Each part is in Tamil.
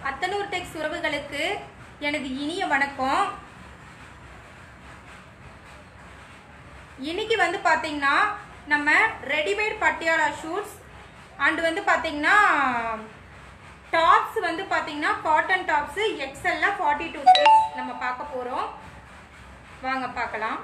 அத்தனூர் டெக்ஸ் உறவுகளுக்கு எனது இனிய வணக்கம் இன்னைக்கு வந்து பாத்தீங்கன்னா நம்ம ரெடிமேட் பட்டியாலா ஷூட்ஸ் அண்ட் வந்து பாத்தீங்கன்னா டாப்ஸ் வந்து பாத்தீங்கன்னா காட்டன் டாப்ஸ் எக்ஸல்ல ஃபார்ட்டி டூ நம்ம பார்க்க போறோம் வாங்க பார்க்கலாம்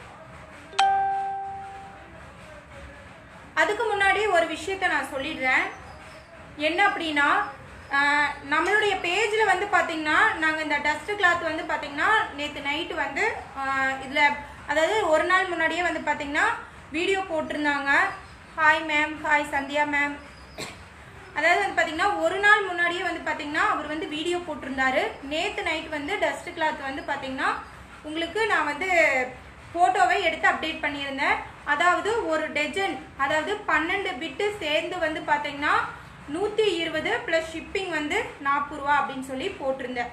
அதுக்கு முன்னாடி ஒரு விஷயத்த நான் சொல்லிடுறேன் என்ன அப்படின்னா ஆஹ், நம்மளுடைய பேஜில் வந்து பார்த்தீங்கன்னா நாங்கள் இந்த டஸ்ட் கிளாத் வந்து பார்த்தீங்கன்னா நேற்று நைட்டு வந்து இதில் அதாவது ஒரு நாள் முன்னாடியே வந்து பார்த்தீங்கன்னா வீடியோ போட்டிருந்தாங்க hi ma'am hi Sandhya ma'am அதாவது வந்து பார்த்தீங்கன்னா ஒரு நாள் முன்னாடியே வந்து பார்த்தீங்கன்னா அவர் வந்து வீடியோ போட்டிருந்தாரு நேற்று நைட் வந்து டஸ்ட் கிளாத் வந்து பார்த்தீங்கன்னா உங்களுக்கு நான் வந்து ஃபோட்டோவை எடுத்து அப்டேட் பண்ணியிருந்தேன் அதாவது ஒரு டஜன் அதாவது பன்னெண்டு பிட்டு சேர்ந்து வந்து பார்த்தீங்கன்னா நூற்றி இருபது ப்ளஸ் ஷிப்பிங் வந்து நாற்பது ரூபா அப்படின்னு சொல்லி போட்டிருந்தேன்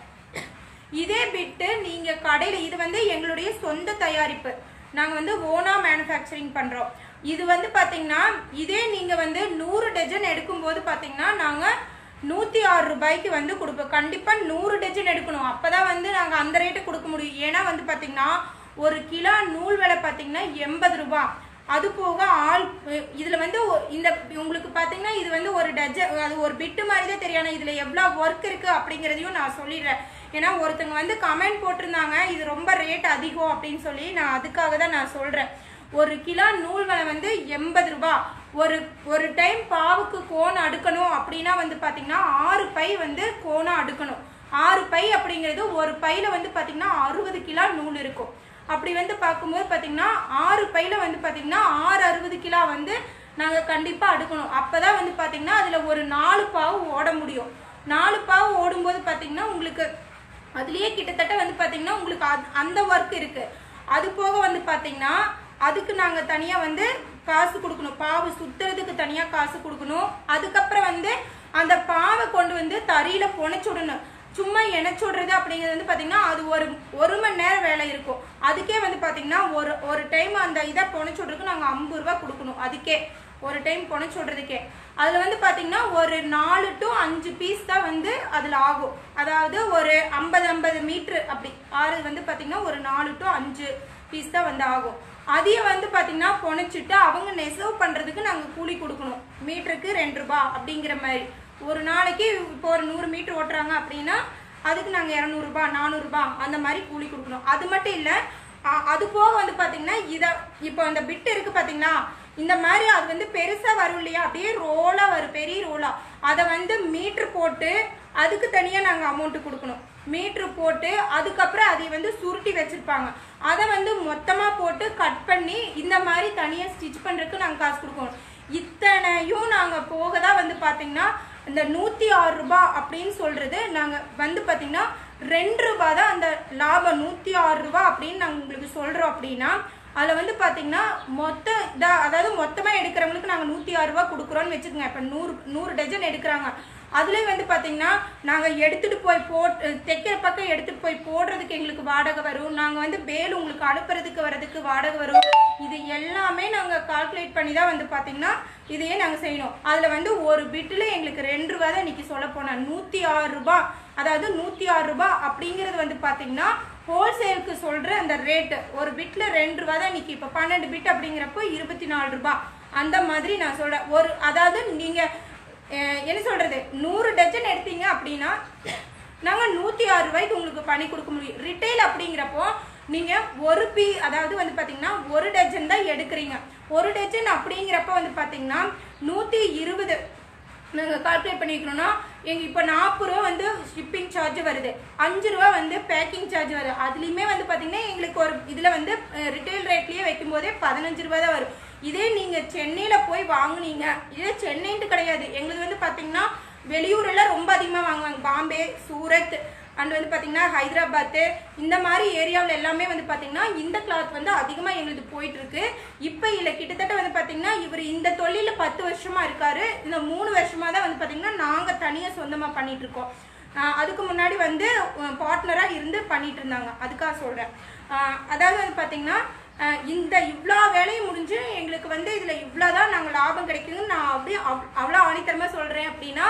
இதே பிட்டு நீங்கள் கடையில் இது வந்து எங்களுடைய சொந்த தயாரிப்பு நாங்கள் வந்து ஓனா மேனுஃபேக்சரிங் பண்ணுறோம் இது வந்து பார்த்தீங்கன்னா இதே நீங்கள் வந்து நூறு டஜன் எடுக்கும்போது பார்த்தீங்கன்னா நாங்கள் நூற்றி ஆறு ரூபாய்க்கு வந்து கொடுப்போம் கண்டிப்பாக நூறு டஜன் எடுக்கணும் அப்போ தான் வந்து நாங்கள் அந்த ரேட்டு கொடுக்க முடியும் ஏன்னா வந்து பார்த்தீங்கன்னா ஒரு கிலோ நூல் விலை பார்த்தீங்கன்னா எண்பது ரூபாய் அது போக ஆள் இதுல வந்து ஒ- இந்த உங்களுக்கு பாத்தீங்கன்னா இது வந்து ஒரு டஜன் அது ஒரு பிட்டு மாதிரி தான் தெரியும் ஆனா இதுல எவ்வளவு ஒர்க் இருக்கு அப்படிங்கறதையும் நான் சொல்லிடுறேன் ஏன்னா ஒருத்தங்க வந்து கமெண்ட் போட்டிருந்தாங்க இது ரொம்ப ரேட் அதிகம் அப்படின்னு சொல்லி நான் அதுக்காக தான் நான் சொல்றேன் ஒரு கிலோ நூல் விலை வந்து எண்பது ரூபாய் ஒரு ஒரு டைம் பாவுக்கு கோன் அடுக்கணும் அப்படின்னா வந்து பாத்தீங்கன்னா ஆறு பை வந்து கோணம் அடுக்கணும் ஆறு பை அப்படிங்கிறது ஒரு பையில வந்து பாத்தீங்கன்னா அறுபது கிலோ நூல் இருக்கும் அப்படி வந்து பார்க்கும்போது பார்த்தீங்கன்னா ஆறு பையில வந்து பார்த்தீங்கன்னா ஆறு அறுபது கிலோ வந்து நாங்கள் கண்டிப்பாக அடுக்கணும் அப்போ தான் வந்து பார்த்தீங்கன்னா அதில் ஒரு நாலு பாவு ஓட முடியும் நாலு பாவு ஓடும்போது பார்த்தீங்கன்னா உங்களுக்கு அதுலேயே கிட்டத்தட்ட வந்து பார்த்தீங்கன்னா உங்களுக்கு அது- அந்த ஒர்க் இருக்கு அது போக வந்து பார்த்தீங்கன்னா அதுக்கு நாங்கள் தனியாக வந்து காசு கொடுக்கணும் பாவு சுத்துறதுக்கு தனியாக காசு கொடுக்கணும் அதுக்கப்புறம் வந்து அந்த பாவை கொண்டு வந்து தறியில் புனைச்சுடணும் சும்மா இணைச்சு விடுறது அப்படிங்கிறது வந்து பார்த்தீங்கன்னா அது ஒரு ஒரு மணி நேரம் வேலை இருக்கும் அதுக்கே வந்து பார்த்தீங்கன்னா ஒரு ஒரு டைம் அந்த இதை புனைச்சு விட்றதுக்கு நாங்கள் ஐம்பது ரூபா கொடுக்கணும் அதுக்கே ஒரு டைம் புனைச்சு விட்றதுக்கே அதில் வந்து பார்த்தீங்கன்னா ஒரு நாலு டு அஞ்சு பீஸ் தான் வந்து அதில் ஆகும் அதாவது ஒரு ஐம்பது ஐம்பது மீட்ரு அப்படி ஆறு வந்து பார்த்தீங்கன்னா ஒரு நாலு டு அஞ்சு பீஸ் தான் வந்து ஆகும் அதையும் வந்து பார்த்தீங்கன்னா புனைச்சிட்டு அவங்க நெசவு பண்ணுறதுக்கு நாங்கள் கூலி கொடுக்கணும் மீட்டருக்கு ரெண்டு ரூபாய் அப்படிங்கிற மாதிரி ஒரு நாளைக்கு இப்போ ஒரு நூறு மீட்டர் ஓட்டுறாங்க அப்படின்னா அதுக்கு நாங்கள் இரநூறுபா நானூறுபா அந்த மாதிரி கூலி கொடுக்கணும் அது மட்டும் இல்லை அது போக வந்து பார்த்தீங்கன்னா இதை இப்போ அந்த பிட் இருக்கு பார்த்தீங்களா இந்த மாதிரி அது வந்து பெருசாக வரும் இல்லையா அப்படியே ரோலாக வரும் பெரிய ரோலாக அதை வந்து மீட்ரு போட்டு அதுக்கு தனியாக நாங்கள் அமௌண்ட் கொடுக்கணும் மீட்ரு போட்டு அதுக்கப்புறம் அதை வந்து சுருட்டி வச்சிருப்பாங்க அதை வந்து மொத்தமாக போட்டு கட் பண்ணி இந்த மாதிரி தனியாக ஸ்டிச் பண்ணுறதுக்கு நாங்கள் காசு கொடுக்கணும் இத்தனையும் நாங்கள் போக தான் வந்து பார்த்தீங்கன்னா இந்த நூற்றி ஆறு ரூபாய் அப்படின்னு சொல்கிறது நாங்கள் வந்து பார்த்தீங்கன்னா ரெண்டு ரூபாய் தான் அந்த லாபம் நூற்றி ஆறு ரூபாய் அப்படின்னு நாங்கள் உங்களுக்கு சொல்கிறோம் அப்படின்னா அதில் வந்து பார்த்தீங்கன்னா மொத்த இதாக அதாவது மொத்தமாக எடுக்கிறவங்களுக்கு நாங்கள் நூற்றி ஆறு ரூபாய் கொடுக்குறோன்னு வச்சுக்கோங்க இப்போ நூறு நூறு டஜன் எடுக்கிறாங்க அதுலேயும் வந்து பார்த்தீங்கன்னா நாங்கள் எடுத்துகிட்டு போய் போட் தைக்கிற பக்கம் எடுத்துகிட்டு போய் போடுறதுக்கு எங்களுக்கு வாடகை வரும் நாங்கள் வந்து பேல் உங்களுக்கு அனுப்புறதுக்கு வர்றதுக்கு வாடகை வரும் இது எல்லாமே நாங்கள் கால்குலேட் பண்ணி தான் வந்து பார்த்தீங்கன்னா இதையே நாங்கள் செய்யணும் அதில் வந்து ஒரு பிட்டில் எங்களுக்கு ரெண்டு ரூபா தான் இன்னைக்கு சொல்ல போனேன் நூற்றி ஆறு ரூபாய் அதாவது நூற்றி ஆறு ரூபாய் அப்படிங்கிறது வந்து பார்த்தீங்கன்னா ஹோல்சேலுக்கு சொல்கிற அந்த ரேட்டு ஒரு பிட்டில் ரெண்டு ரூபா தான் இன்னைக்கு இப்போ பன்னெண்டு பிட் அப்படிங்கிறப்போ இருபத்தி நாலு ரூபாய் அந்த மாதிரி நான் சொல்கிறேன் ஒரு அதாவது நீங்கள் அஹ் என்ன சொல்றது நூறு டஜன் எடுத்தீங்க அப்படின்னா நாங்கள் நூற்றி ஆறு ரூபாய்க்கு உங்களுக்கு பண்ணி கொடுக்க முடியும் ரிட்டைல் அப்படிங்கிறப்போ நீங்கள் ஒரு பீ அதாவது வந்து பார்த்தீங்கன்னா ஒரு டஜன் தான் எடுக்கிறீங்க ஒரு டஜன் அப்படிங்கிறப்ப வந்து பார்த்தீங்கன்னா நூற்றி இருபது நாங்கள் கால்குலேட் பண்ணிக்கணும்னா எங்கள் இப்போ நாற்பது ரூபா வந்து ஷிப்பிங் சார்ஜ் வருது அஞ்சு ரூபா வந்து பேக்கிங் சார்ஜ் வருது அதுலேயுமே வந்து பார்த்தீங்கன்னா எங்களுக்கு ஒரு இதில் வந்து ரிட்டைல் ரேட்லேயே வைக்கும் போதே பதினஞ்சு ரூபா தான் வரும் இதே நீங்கள் சென்னையில் போய் வாங்குனீங்க இதே சென்னைன்ட்டு கிடையாது எங்களுக்கு வந்து பார்த்தீங்கன்னா வெளியூரெல்லாம் ரொம்ப அதிகமாக வாங்குவாங்க பாம்பே சூரத் அண்ட் வந்து பார்த்தீங்கன்னா ஹைதராபாத்து இந்த மாதிரி ஏரியாவில் எல்லாமே வந்து பார்த்தீங்கன்னா இந்த கிளாத் வந்து அதிகமாக எங்களுக்கு போயிட்டு இருக்கு இப்போ இல்லை கிட்டத்தட்ட வந்து பார்த்தீங்கன்னா இவர் இந்த தொழிலில் பத்து வருஷமா இருக்காரு இந்த மூணு வருஷமா தான் வந்து பார்த்தீங்கன்னா நாங்கள் தனியாக சொந்தமாக பண்ணிட்டு இருக்கோம் ஆஹ் அதுக்கு முன்னாடி வந்து பார்ட்னராக இருந்து பண்ணிட்டு இருந்தாங்க அதுக்காக சொல்கிறேன் அதாவது வந்து பார்த்தீங்கன்னா ஆஹ் இந்த இவ்வளோ வேலையும் முடிஞ்சு எங்களுக்கு வந்து இதில் இவ்வளோ தான் நாங்கள் லாபம் கிடைக்குதுன்னு நான் அப்படியே அவ் அவ்வளோ ஆணித்தரமாக சொல்கிறேன் அப்படின்னா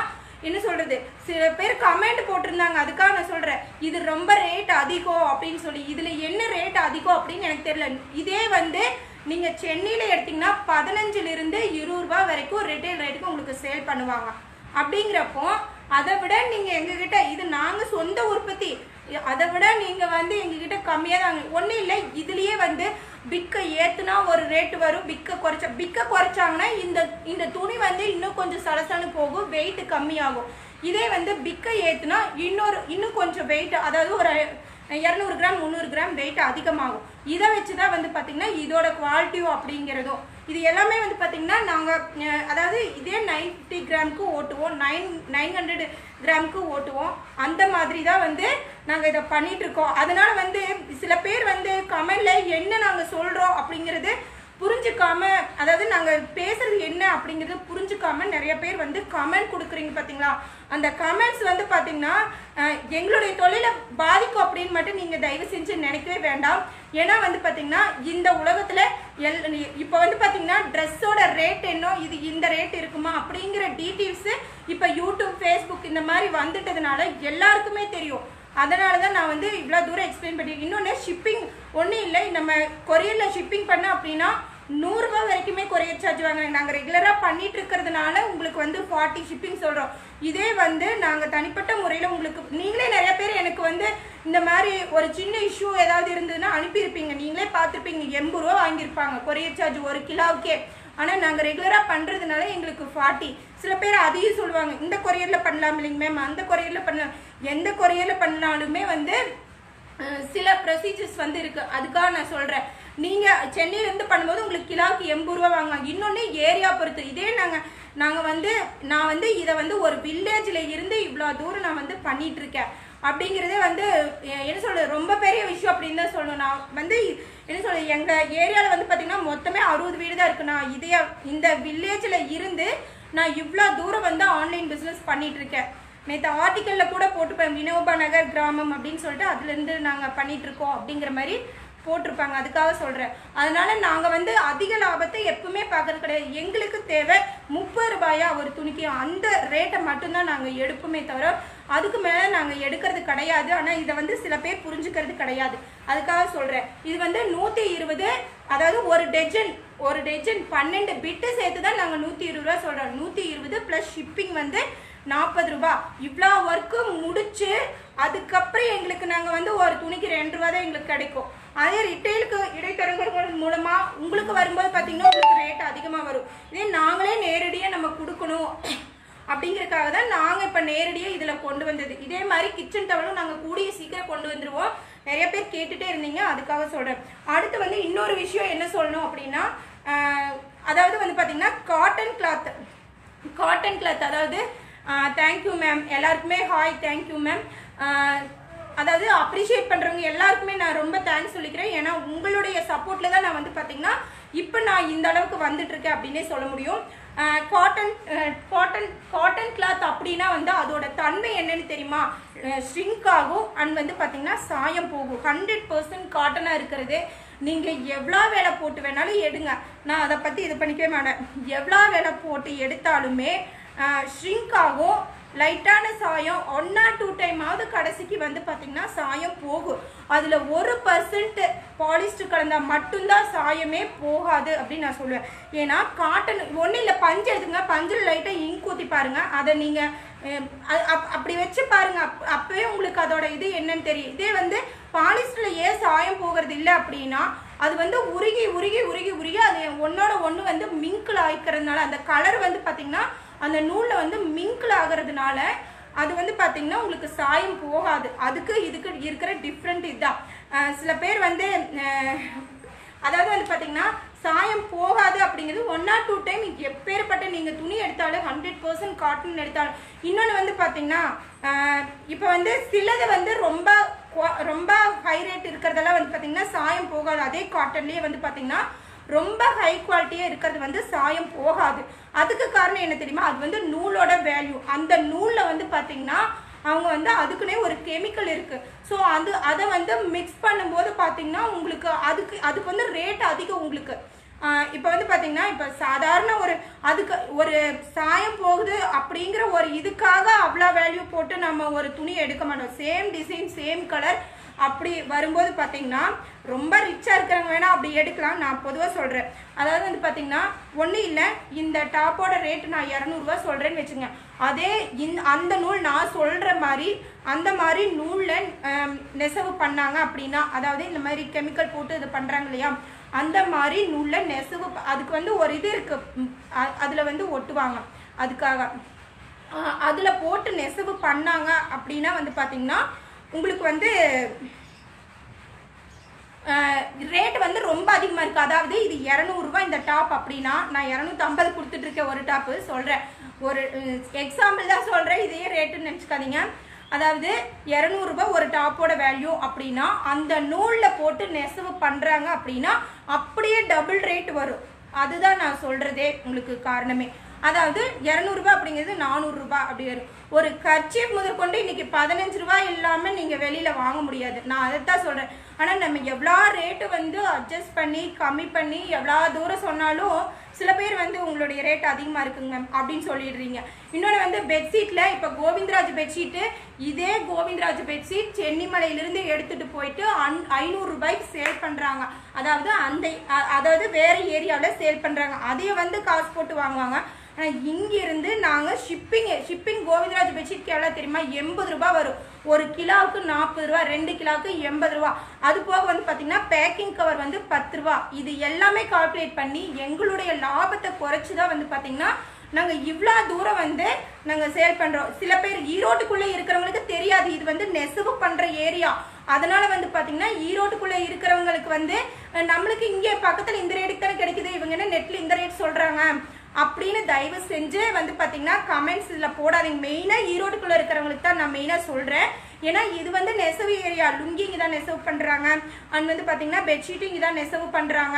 என்ன சொல்றது சில பேர் கமெண்ட் போட்டிருந்தாங்க அதுக்காக நான் சொல்றேன் இது ரொம்ப ரேட் அதிகம் அப்படின்னு சொல்லி இதுல என்ன ரேட் அதிகம் அப்படின்னு எனக்கு தெரியல இதே வந்து நீங்க சென்னையில எடுத்தீங்கன்னா பதினஞ்சுல இருந்து இருபது ரூபாய் வரைக்கும் ரிட்டைல் ரேட்டுக்கு உங்களுக்கு சேல் பண்ணுவாங்க அப்படிங்கிறப்போ அதை விட நீங்க எங்ககிட்ட இது நாங்க சொந்த உற்பத்தி அதை விட நீங்க வந்து எங்ககிட்ட கம்மியா தாங்க ஒண்ணும் இல்லை இதுலயே வந்து பிக்க ஏத்துனா ஒரு ரேட் வரும் பிக்க குறைச்ச பிக்க குறைச்சாங்கன்னா இந்த இந்த துணி வந்து இன்னும் கொஞ்சம் சலசலன்னு போகும் வெயிட் கம்மியாகும் இதே வந்து பிக்க ஏத்துனா இன்னொரு இன்னும் கொஞ்சம் வெயிட் அதாவது ஒரு இரநூறு கிராம் முந்நூறு கிராம் வெயிட் அதிகமாகும் இதை வச்சு தான் வந்து பார்த்தீங்கன்னா இதோட குவாலிட்டியும் அப்படிங்கிறதும் இது எல்லாமே வந்து பார்த்தீங்கன்னா நாங்கள் அதாவது இதே நைன்டி கிராமுக்கு ஓட்டுவோம் நைன் நைன் ஹண்ட்ரட் கிராமுக்கு ஓட்டுவோம் அந்த மாதிரி தான் வந்து நாங்கள் இதை பண்ணிட்டு இருக்கோம் அதனால வந்து சில பேர் வந்து கமெண்ட்ல என்ன நாங்கள் சொல்கிறோம் அப்படிங்கிறது புரிஞ்சுக்காம அதாவது நாங்கள் பேசுறது என்ன அப்படிங்கிறது புரிஞ்சுக்காம நிறைய பேர் வந்து கமெண்ட் கொடுக்குறீங்க பார்த்தீங்களா அந்த கமெண்ட்ஸ் வந்து பார்த்தீங்கன்னா அஹ், எங்களுடைய தொழிலை பாதிக்கும் அப்படின்னு மட்டும் நீங்கள் தயவு செஞ்சு நினைக்கவே வேண்டாம் ஏன்னா வந்து பார்த்தீங்கன்னா இந்த உலகத்தில் எல் இப்போ வந்து பார்த்தீங்கன்னா ட்ரெஸ்ஸோட ரேட் என்ன இது இந்த ரேட் இருக்குமா அப்படிங்கிற டீட்டெயில்ஸ் இப்போ யூடியூப் ஃபேஸ்புக் இந்த மாதிரி வந்துட்டதுனால எல்லாருக்குமே தெரியும் அதனால தான் நான் வந்து இவ்வளோ தூரம் எக்ஸ்பிளைன் பண்ணி இன்னொன்று ஷிப்பிங் ஒன்றும் இல்லை நம்ம கொரியரில் ஷிப்பிங் பண்ண அப்படின்னா நூறுரூபா வரைக்குமே கொரியர் சார்ஜ் வாங்குறாங்க நாங்கள் ரெகுலராக பண்ணிட்டு இருக்கிறதுனால உங்களுக்கு வந்து ஃபார்ட்டி ஷிப்பிங் சொல்கிறோம் இதே வந்து நாங்கள் தனிப்பட்ட முறையில் உங்களுக்கு நீங்களே நிறைய பேர் எனக்கு வந்து இந்த மாதிரி ஒரு சின்ன இஷ்யூ ஏதாவது இருந்ததுன்னா அனுப்பியிருப்பீங்க நீங்களே பார்த்துருப்பீங்க எண்பது ரூபா வாங்கியிருப்பாங்க கொரியர் சார்ஜ் ஒரு கிலோவுக்கே ஆனால் நாங்கள் ரெகுலராக பண்ணுறதுனால எங்களுக்கு ஃபார்ட்டி சில பேர் அதையும் சொல்லுவாங்க இந்த கொரியரில் பண்ணலாம் இல்லைங்க மேம் அந்த கொரியரில் பண்ணலாம் எந்த கொரியரில் பண்ணாலுமே வந்து அஹ், சில ப்ரொசீஜர்ஸ் வந்து இருக்கு அதுக்காக நான் சொல்றேன் நீங்க சென்னையில இருந்து பண்ணும்போது உங்களுக்கு கிலோவுக்கு எண்பது ரூபா வாங்குவாங்க இன்னொன்னு ஏரியா பொறுத்து இதே நாங்க நாங்க வந்து நான் வந்து இதை வந்து ஒரு வில்லேஜ்ல இருந்து இவ்வளோ தூரம் நான் வந்து பண்ணிட்டு இருக்கேன் அப்படிங்கிறதே வந்து எ- என்ன சொல்றது ரொம்ப பெரிய விஷயம் அப்படின்னு தான் சொல்லணும் நான் வந்து என்ன சொல்றது எங்க ஏரியால வந்து பாத்தீங்கன்னா மொத்தமே அறுபது வீடு தான் இருக்கு நான் இதே இந்த வில்லேஜ்ல இருந்து நான் இவ்வளோ தூரம் வந்து ஆன்லைன் பிஸ்னஸ் பண்ணிட்டு இருக்கேன் நேற்று ஆர்டிக்கல்ல கூட போட்டுப்பேன் வினோபா நகர் கிராமம் அப்படின்னு சொல்லிட்டு அதுலேருந்து நாங்கள் பண்ணிட்டு இருக்கோம் அப்படிங்கிற மாதிரி போட்டிருப்பாங்க அதுக்காக சொல்கிறேன் அதனால நாங்கள் வந்து அதிக லாபத்தை எப்பவுமே பார்க்கறது கிடையாது எங்களுக்கு தேவை முப்பது ரூபாயா ஒரு துணிக்கு அந்த ரேட்டை மட்டும்தான் நாங்கள் எடுப்போமே தவிர அதுக்கு மேலே நாங்கள் எடுக்கிறது கிடையாது ஆனால் இதை வந்து சில பேர் புரிஞ்சுக்கிறது கிடையாது அதுக்காக சொல்கிறேன் இது வந்து நூற்றி இருபது அதாவது ஒரு டஜன் ஒரு டஜன் பன்னெண்டு பிட்டு சேர்த்து தான் நாங்கள் நூற்றி இருபது ரூபா சொல்கிறோம் நூற்றி இருபது ப்ளஸ் ஷிப்பிங் வந்து நாற்பது ரூபாய் இவ்வளோ ஒர்க்கு முடிச்சு அதுக்கப்புறம் எங்களுக்கு நாங்கள் வந்து ஒரு துணிக்கு ரெண்டு ரூபா தான் எங்களுக்கு கிடைக்கும் அதே ரிட்டைலுக்கு இடைத்தரகர்கள் மூலமா உங்களுக்கு வரும்போது பார்த்தீங்கன்னா உங்களுக்கு ரேட் அதிகமாக வரும் இதே நாங்களே நேரடியாக நம்ம கொடுக்கணும் அப்படிங்கறதுக்காக தான் நாங்கள் இப்போ நேரடியாக இதில் கொண்டு வந்தது இதே மாதிரி கிச்சன் டவலும் நாங்கள் கூடிய சீக்கிரம் கொண்டு வந்துருவோம் நிறைய பேர் கேட்டுட்டே இருந்தீங்க அதுக்காக சொல்கிறேன் அடுத்து வந்து இன்னொரு விஷயம் என்ன சொல்லணும் அப்படின்னா ஆஹ், அதாவது வந்து பார்த்தீங்கன்னா காட்டன் கிளாத் காட்டன் கிளாத் அதாவது தேங்க்யூ மேம் எல்லாருக்குமே ஹாய் தேங்க்யூ மேம் அதாவது அப்ரிஷியேட் பண்ணுறவங்க எல்லாருக்குமே நான் ரொம்ப தேங்க்ஸ் சொல்லிக்கிறேன் ஏன்னா உங்களுடைய சப்போர்ட்டில் தான் நான் வந்து பார்த்தீங்கன்னா இப்போ நான் இந்த அளவுக்கு வந்துட்டு இருக்கேன் அப்படின்னே சொல்ல முடியும் காட்டன் காட்டன் காட்டன் கிளாத் அப்படின்னா வந்து அதோட தன்மை என்னன்னு தெரியுமா ஷ்ரிங்க் ஆகும் அண்ட் வந்து பார்த்தீங்கன்னா சாயம் போகும் ஹண்ட்ரட் பர்சன்ட் காட்டனாக இருக்கிறது நீங்கள் எவ்வளோ வேலை போட்டு வேணாலும் எடுங்க நான் அதை பற்றி இது பண்ணிக்கவே மாட்டேன் எவ்வளோ வேலை போட்டு எடுத்தாலுமே ஷ்ரிங்க் ஆகும் லைட்டான சாயம் ஒன் ஆர் டூ டைமாவது கடைசிக்கு வந்து பார்த்தீங்கன்னா சாயம் போகும் அதில் ஒரு பர்சன்ட் பாலிஸ்டர் கலந்தால் மட்டும்தான் சாயமே போகாது அப்படின்னு நான் சொல்லுவேன் ஏன்னா காட்டன் ஒன்றும் இல்லை பஞ்சு எடுத்துங்க பஞ்சில் லைட்டாக இங்க் ஊற்றி பாருங்க அதை நீங்கள் அப்படி வச்சு பாருங்க அப் அப்பவே உங்களுக்கு அதோட இது என்னன்னு தெரியும் இதே வந்து பாலிஸ்டரில் ஏன் சாயம் போகிறது இல்லை அப்படின்னா அது வந்து உருகி உருகி உருகி உருகி அது ஒன்னோட ஒன்று வந்து மிங்கிள் ஆயிக்கிறதுனால அந்த கலர் வந்து பார்த்தீங்கன்னா அந்த நூலில் வந்து மிங்கிள் ஆகிறதுனால அது வந்து பார்த்தீங்கன்னா உங்களுக்கு சாயம் போகாது அதுக்கு இதுக்கு இருக்கிற டிஃப்ரெண்ட் இதுதான் அஹ் சில பேர் வந்து அஹ், அதாவது வந்து பார்த்தீங்கன்னா சாயம் போகாது அப்படிங்கிறது ஒன் ஆர் டூ டைம் எப்பேற்பட்ட நீங்கள் துணி எடுத்தாலும் ஹண்ட்ரட் பர்சன்ட் காட்டன் எடுத்தாலும் இன்னொன்று வந்து பார்த்தீங்கன்னா இப்போ வந்து சிலது வந்து ரொம்ப குவா- ரொம்ப ஹை ரேட் இருக்கிறதெல்லாம் வந்து பார்த்தீங்கன்னா சாயம் போகாது அதே காட்டன்லேயே வந்து பார்த்தீங்கன்னா ரொம்ப ஹை குவாலிட்டியாக இருக்கிறது வந்து சாயம் போகாது அதுக்கு காரணம் என்ன தெரியுமா அது வந்து நூலோட வேல்யூ அந்த நூலில் வந்து பார்த்தீங்கன்னா அவங்க வந்து அதுக்குன்னே ஒரு கெமிக்கல் இருக்கு ஸோ அது அதை வந்து மிக்ஸ் பண்ணும்போது பார்த்தீங்கன்னா உங்களுக்கு அதுக்கு அதுக்கு வந்து ரேட் அதிகம் உங்களுக்கு இப்போ வந்து பார்த்தீங்கன்னா இப்போ சாதாரண ஒரு அதுக்கு ஒரு சாயம் போகுது அப்படிங்கிற ஒரு இதுக்காக அவ்வளோ வேல்யூ போட்டு நம்ம ஒரு துணி எடுக்க மாட்டோம் சேம் டிசைன் சேம் கலர் அப்படி வரும்போது பார்த்தீங்கன்னா ரொம்ப ரிச்சாக இருக்கிறவங்க வேணால் அப்படி எடுக்கலாம் நான் பொதுவாக சொல்கிறேன் அதாவது வந்து பார்த்தீங்கன்னா ஒன்றும் இல்லை இந்த டாப்போட ரேட் நான் இரநூறுவா சொல்கிறேன்னு வச்சுங்க அதே இந் அந்த நூல் நான் சொல்கிற மாதிரி அந்த மாதிரி நூலில் நெசவு பண்ணாங்க அப்படின்னா அதாவது இந்த மாதிரி கெமிக்கல் போட்டு இது பண்ணுறாங்க இல்லையா அந்த மாதிரி நூலில் நெசவு ப- அதுக்கு வந்து ஒரு இது இருக்குது அதில் வந்து ஒட்டுவாங்க அதுக்காக அதில் போட்டு நெசவு பண்ணாங்க அப்படின்னா வந்து பார்த்தீங்கன்னா உங்களுக்கு வந்து ரேட் வந்து ரொம்ப அதிகமாக இருக்குது அதாவது இது இரநூறுபா இந்த டாப் அப்படின்னா நான் இரநூத்தம்பது கொடுத்துட்ருக்கேன் ஒரு டாப்பு சொல்கிறேன் ஒரு எக்ஸாம்பிள் தான் சொல்கிறேன் இதே ரேட்டுன்னு நினச்சிக்காதீங்க அதாவது இரநூறுபா ஒரு டாப்போட வேல்யூ அப்படின்னா அந்த நூலில் போட்டு நெசவு பண்ணுறாங்க அப்படின்னா அப்படியே டபுள் ரேட் வரும் அதுதான் நான் சொல்கிறதே உங்களுக்கு காரணமே அதாவது இரநூறுபா அப்படிங்கிறது நானூறுரூபா அப்படி வரும் ஒரு கர்ச்சீப் முதற்கொண்டு இன்னைக்கு பதினஞ்சு ரூபாய் இல்லாமல் நீங்கள் வெளியில் வாங்க முடியாது நான் அதை தான் சொல்கிறேன் ஆனால் நம்ம எவ்வளோ ரேட்டு வந்து அட்ஜஸ்ட் பண்ணி கம்மி பண்ணி எவ்வளோ தூரம் சொன்னாலும் சில பேர் வந்து உங்களுடைய ரேட் அதிகமாக இருக்குங்க மேம் அப்படின்னு சொல்லிடுறீங்க இன்னொன்று வந்து பெட்ஷீட்டில் இப்போ கோவிந்தராஜ் பெட்ஷீட்டு இதே கோவிந்தராஜ் பெட்ஷீட் சென்னிமலையிலிருந்து எடுத்துகிட்டு போயிட்டு அன் ஐநூறு ரூபாய்க்கு சேல் பண்ணுறாங்க அதாவது அந்த அ- அதாவது வேறு ஏரியாவில் சேல் பண்ணுறாங்க அதையே வந்து காசு போட்டு வாங்குவாங்க ஆனால் இங்கிருந்து நாங்கள் ஷிப்பிங் ஷிப்பிங் கோவிந்தராஜ் பெட்ஷீட்க்கு எவ்வளோ தெரியுமா எண்பது ரூபாய் வரும் ஒரு கிலோவுக்கு நாற்பது ரூபா ரெண்டு கிலோவுக்கு எண்பது ரூபா அது போக வந்து பார்த்தீங்கன்னா பேக்கிங் கவர் வந்து பத்து ரூபா இது எல்லாமே கால்குலேட் பண்ணி எங்களுடைய லாபத்தை குறைச்சி தான் வந்து பார்த்தீங்கன்னா நாங்கள் இவ்வளோ தூரம் வந்து நாங்கள் சேல் பண்ணுறோம் சில பேர் ஈரோட்டுக்குள்ளே இருக்கிறவங்களுக்கு தெரியாது இது வந்து நெசவு பண்ணுற ஏரியா அதனால வந்து பார்த்தீங்கன்னா ஈரோட்டுக்குள்ளே இருக்கிறவங்களுக்கு வந்து அஹ், நம்மளுக்கு இங்கே பக்கத்தில் இந்த ரேட்டுக்கு தானே கிடைக்குது இவங்க என்ன நெட்டில் இந்த ரேட் சொல்கிறாங்க அப்படின்னு தயவு செஞ்சு வந்து பார்த்தீங்கன்னா கமெண்ட்ஸ் இதில் போடாதீங்க மெயினாக ஈரோட்டுக்குள்ளே இருக்கிறவங்களுக்கு தான் நான் மெயினாக சொல்கிறேன் ஏன்னா இது வந்து நெசவு ஏரியா லுங்கி இங்கே தான் நெசவு பண்ணுறாங்க அண்ட் வந்து பார்த்தீங்கன்னா பெட்ஷீட்டும் இங்கே தான் நெசவு பண்ணுறாங்க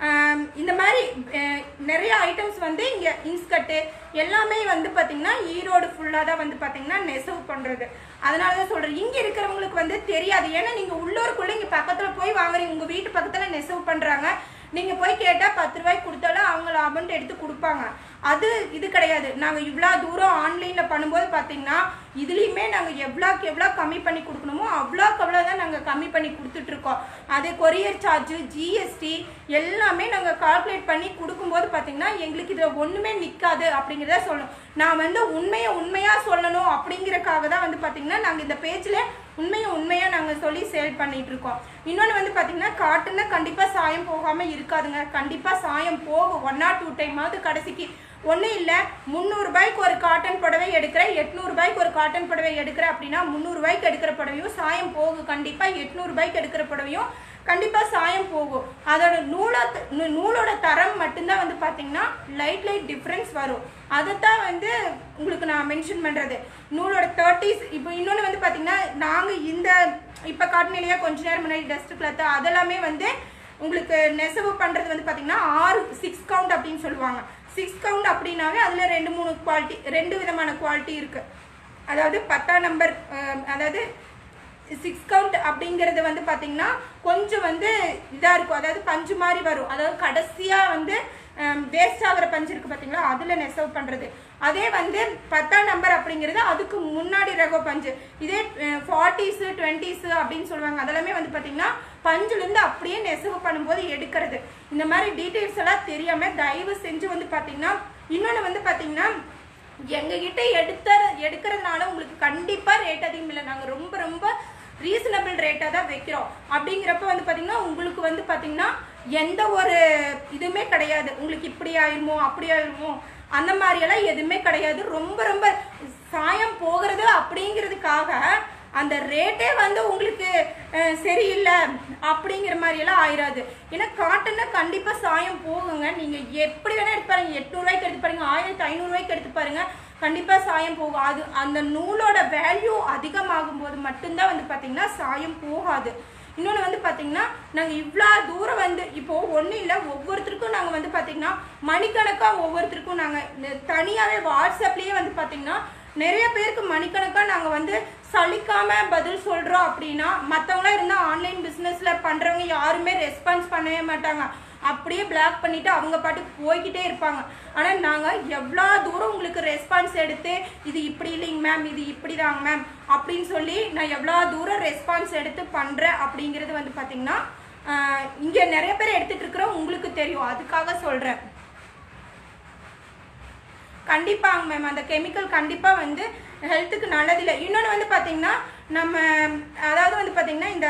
இந்த மாதிரி அஹ், நிறைய ஐட்டம்ஸ் வந்து இங்கே இன்ஸ்கட்டு எல்லாமே வந்து பார்த்தீங்கன்னா ஈரோடு ஃபுல்லாக தான் வந்து பார்த்தீங்கன்னா நெசவு பண்ணுறது அதனால தான் சொல்கிறேன் இங்கே இருக்கிறவங்களுக்கு வந்து தெரியாது ஏன்னா நீங்கள் உள்ளூருக்குள்ளே இங்கே பக்கத்தில் போய் வாங்குறீங்க உங்கள் வீட்டு பக்கத்தில் நெசவு பண்ணுறாங்க நீங்க போய் கேட்டா பத்து ரூபாய்க்கு கொடுத்தாலும் அவங்க லாபம்ட்டு எடுத்து கொடுப்பாங்க அது இது கிடையாது நாங்க இவ்வளோ தூரம் ஆன்லைன்ல பண்ணும்போது பாத்தீங்கன்னா இதுலயுமே நாங்க எவ்வளோக்கு எவ்வளோ கம்மி பண்ணி கொடுக்கணுமோ அவ்வளோக்கு அவ்வளோ தான் நாங்க கம்மி பண்ணி கொடுத்துட்டு இருக்கோம் அதே கொரியர் சார்ஜ் ஜிஎஸ்டி எல்லாமே நாங்க கால்குலேட் பண்ணி கொடுக்கும்போது பாத்தீங்கன்னா எங்களுக்கு இதுல ஒண்ணுமே நிக்காது அப்படிங்கிறத சொல்லணும் நான் வந்து உண்மையை உண்மையா சொல்லணும் அப்படிங்கறக்காக தான் வந்து பாத்தீங்கன்னா நாங்க இந்த பேஜ்ல உண்மையை உண்மையா நாங்க சொல்லி சேல் பண்ணிட்டு இருக்கோம் இன்னொன்று வந்து பாத்தீங்கன்னா காட்டுன்னா கண்டிப்பா சாயம் போகாம இருக்காதுங்க கண்டிப்பா சாயம் போகும் ஒன் ஆர் டூ டைமாவது கடைசிக்கு ஒன்றும் இல்லை முந்நூறுபாய்க்கு ஒரு காட்டன் புடவை எடுக்கிறேன் எட்நூறுபாய்க்கு ஒரு காட்டன் புடவை எடுக்கிறேன் அப்படின்னா முந்நூறுபாய்க்கு எடுக்கிற புடவையும் சாயம் போகும் கண்டிப்பாக எட்நூறுபாய்க்கு எடுக்கிற புடவையும் கண்டிப்பாக சாயம் போகும் அதோட நூலோ நூ- நூலோட தரம் மட்டும்தான் வந்து பார்த்தீங்கன்னா லைட் லைட் டிஃப்ரென்ஸ் வரும் அதைத்தான் வந்து உங்களுக்கு நான் மென்ஷன் பண்ணுறது நூலோட தேர்ட்டிஸ் இப்போ இன்னொன்று வந்து பார்த்தீங்கன்னா நாங்கள் இந்த இப்போ காட்டின இல்லையா கொஞ்ச நேரம் முன்னாடி டஸ்ட் கிளாத்து அதெல்லாமே வந்து உங்களுக்கு நெசவு பண்ணுறது வந்து பார்த்தீங்கன்னா ஆறு சிக்ஸ் கவுண்ட் அப்படின்னு சொல்லுவாங்க சிக்ஸ் கவுண்ட் அப்படின்னாவே அதில் ரெண்டு மூணு குவாலிட்டி ரெண்டு விதமான குவாலிட்டி இருக்குது அதாவது பத்தாம் நம்பர் அதாவது சிக்ஸ் கவுண்ட் அப்படிங்கிறது வந்து பார்த்தீங்கன்னா கொஞ்சம் வந்து இதாக இருக்கும் அதாவது பஞ்சு மாதிரி வரும் அதாவது கடைசியாக வந்து வேஸ்ட் ஆகிற பஞ்சு இருக்குது பார்த்தீங்களா அதில் நெசவு பண்ணுறது அதே வந்து பத்தாம் நம்பர் அப்படிங்கிறது அதுக்கு முன்னாடி ரக பஞ்சு இதே ஃபார்ட்டிஸு டுவெண்ட்டிஸு அப்படின்னு சொல்லுவாங்க அதெல்லாமே வந்து பார்த்தீங்கன்னா பஞ்சுலேருந்து அப்படியே நெசவு பண்ணும்போது எடுக்கிறது இந்த மாதிரி டீட்டெயில்ஸ் எல்லாம் தெரியாமல் தயவு செஞ்சு வந்து பார்த்தீங்கன்னா இன்னொன்று வந்து பார்த்தீங்கன்னா எங்ககிட்ட எடுத்த எடுக்கிறதுனால உங்களுக்கு கண்டிப்பா ரேட் அதிகம் இல்லை நாங்க ரொம்ப ரொம்ப ரீசனபிள் ரேட்டாக தான் வைக்கிறோம் அப்படிங்கிறப்ப வந்து பார்த்தீங்கன்னா உங்களுக்கு வந்து பார்த்தீங்கன்னா எந்த ஒரு இதுவுமே கிடையாது உங்களுக்கு இப்படி ஆயிருமோ அப்படி ஆயிருமோ அந்த மாதிரியெல்லாம் எதுவுமே கிடையாது ரொம்ப ரொம்ப சாயம் போகிறது அப்படிங்கிறதுக்காக அந்த ரேட்டே வந்து உங்களுக்கு அஹ், சரியில்லை அப்படிங்கிற மாதிரி எல்லாம் ஆயிராது ஏன்னா காட்டன்னா கண்டிப்பா சாயம் போகுங்க நீங்க எப்படி வேணா எடுத்து பாருங்க எட்நூறுவாய்க்கு எடுத்து பாருங்க ஆயிரத்தி ஐநூறுரூவாய்க்கு எடுத்து பாருங்க கண்டிப்பா சாயம் போகும் அது அந்த நூலோட வேல்யூ அதிகமாகும் போது மட்டும்தான் வந்து பாத்தீங்கன்னா சாயம் போகாது இன்னொன்று வந்து பார்த்தீங்கன்னா நாங்கள் இவ்வளோ தூரம் வந்து இப்போ ஒன்றும் இல்லை ஒவ்வொருத்தருக்கும் நாங்கள் வந்து பார்த்தீங்கன்னா மணிக்கணக்காக ஒவ்வொருத்தருக்கும் நாங்கள் தனியாகவே வாட்ஸ்அப்லேயே வந்து பார்த்தீங்கன்னா நிறைய பேருக்கு மணிக்கணக்காக நாங்கள் வந்து சலிக்காம பதில் சொல்கிறோம் அப்படின்னா மற்றவங்களாம் இருந்தால் ஆன்லைன் பிஸ்னஸில் பண்ணுறவங்க யாருமே ரெஸ்பான்ஸ் பண்ணவே மாட்டாங்க அப்படியே பிளாக் பண்ணிட்டு அவங்க பாட்டுக்கு போய்கிட்டே இருப்பாங்க ஆனால் நாங்கள் எவ்வளோ தூரம் உங்களுக்கு ரெஸ்பான்ஸ் எடுத்து இது இப்படி இல்லைங்க மேம் இது இப்படி தாங்க மேம் அப்படின்னு சொல்லி நான் எவ்வளோ தூரம் ரெஸ்பான்ஸ் எடுத்து பண்ணுறேன் அப்படிங்கிறது வந்து பார்த்தீங்கன்னா இங்கே நிறைய பேர் எடுத்துட்டு இருக்கிறோம் உங்களுக்கு தெரியும் அதுக்காக சொல்கிறேன் கண்டிப்பாங்க மேம் அந்த கெமிக்கல் கண்டிப்பாக வந்து ஹெல்த்துக்கு நல்லதில்லை இன்னொன்று வந்து பார்த்தீங்கன்னா நம்ம அதாவது வந்து பார்த்தீங்கன்னா இந்த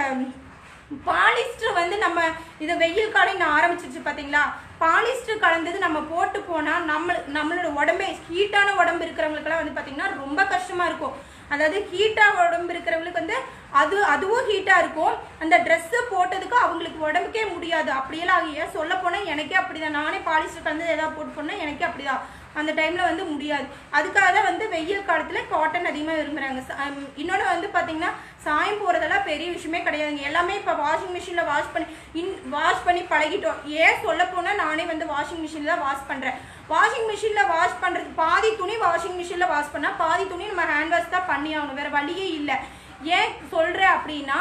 பாலிஸ்டர் வந்து நம்ம இது வெயில் காலம் நான் ஆரம்பிச்சிருச்சு பார்த்தீங்களா பாலிஸ்டர் கலந்தது நம்ம போட்டு போனால் நம்ம நம்மளோட உடம்பே ஹீட்டான உடம்பு இருக்கிறவங்களுக்கெல்லாம் வந்து பார்த்தீங்கன்னா ரொம்ப கஷ்டமாக இருக்கும் அதாவது ஹீட்டாக உடம்பு இருக்கிறவங்களுக்கு வந்து அது அதுவும் ஹீட்டாக இருக்கும் அந்த ட்ரெஸ்ஸு போட்டதுக்கு அவங்களுக்கு உடம்புக்கே முடியாது அப்படியெல்லாம் ஆகிய சொல்ல போனால் எனக்கே அப்படிதான் நானே பாலிஸ்டர் கலந்து ஏதாவது போட்டு போனால் எனக்கே அப்படிதான் அந்த டைமில் வந்து முடியாது அதுக்காக தான் வந்து வெயில் காலத்தில் காட்டன் அதிகமாக விரும்புகிறாங்க இன்னொன்று வந்து பார்த்தீங்கன்னா சாயம் போகிறதெல்லாம் பெரிய விஷயமே கிடையாதுங்க எல்லாமே இப்போ வாஷிங் மிஷினில் வாஷ் பண்ணி இன் வாஷ் பண்ணி பழகிட்டோம் ஏன் சொல்ல போனால் நானே வந்து வாஷிங் மிஷினில் தான் வாஷ் பண்ணுறேன் வாஷிங் மிஷினில் வாஷ் பண்ணுறது பாதி துணி வாஷிங் மிஷினில் வாஷ் பண்ணால் பாதி துணி நம்ம ஹேண்ட் வாஷ் தான் பண்ணி ஆகணும் வேறு வழியே இல்லை ஏன் சொல்கிறேன் அப்படின்னா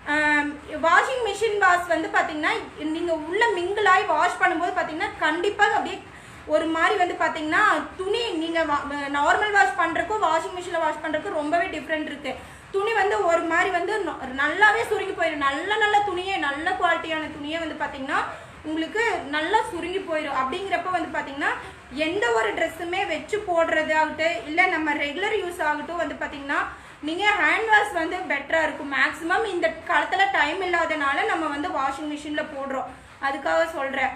வாஷிங் மிஷின் வாஷ் வந்து பார்த்தீங்கன்னா நீங்கள் உள்ள மிங்கிளாகி வாஷ் பண்ணும்போது பார்த்தீங்கன்னா கண்டிப்பாக அப்படியே ஒரு மாதிரி வந்து பார்த்தீங்கன்னா துணி நீங்கள் நார்மல் வாஷ் பண்ணுறக்கும் வாஷிங் மிஷினில் வாஷ் பண்ணுறதுக்கும் ரொம்பவே டிஃப்ரெண்ட் இருக்குது துணி வந்து ஒரு மாதிரி வந்து நொ- நல்லாவே சுருங்கி போயிடும் நல்ல நல்ல துணியே நல்ல குவாலிட்டியான துணியே வந்து பார்த்தீங்கன்னா உங்களுக்கு நல்லா சுருங்கி போயிடும் அப்படிங்கிறப்ப வந்து பார்த்தீங்கன்னா எந்த ஒரு ட்ரெஸ்ஸுமே வச்சு போடுறது ஆகட்டும் இல்லை நம்ம ரெகுலர் யூஸ் ஆகட்டும் வந்து பார்த்தீங்கன்னா நீங்கள் ஹேண்ட் வாஷ் வந்து பெட்டராக இருக்கும் மேக்ஸிமம் இந்த காலத்தில் டைம் இல்லாதனால நம்ம வந்து வாஷிங் மிஷினில் போடுறோம் அதுக்காக சொல்கிறேன்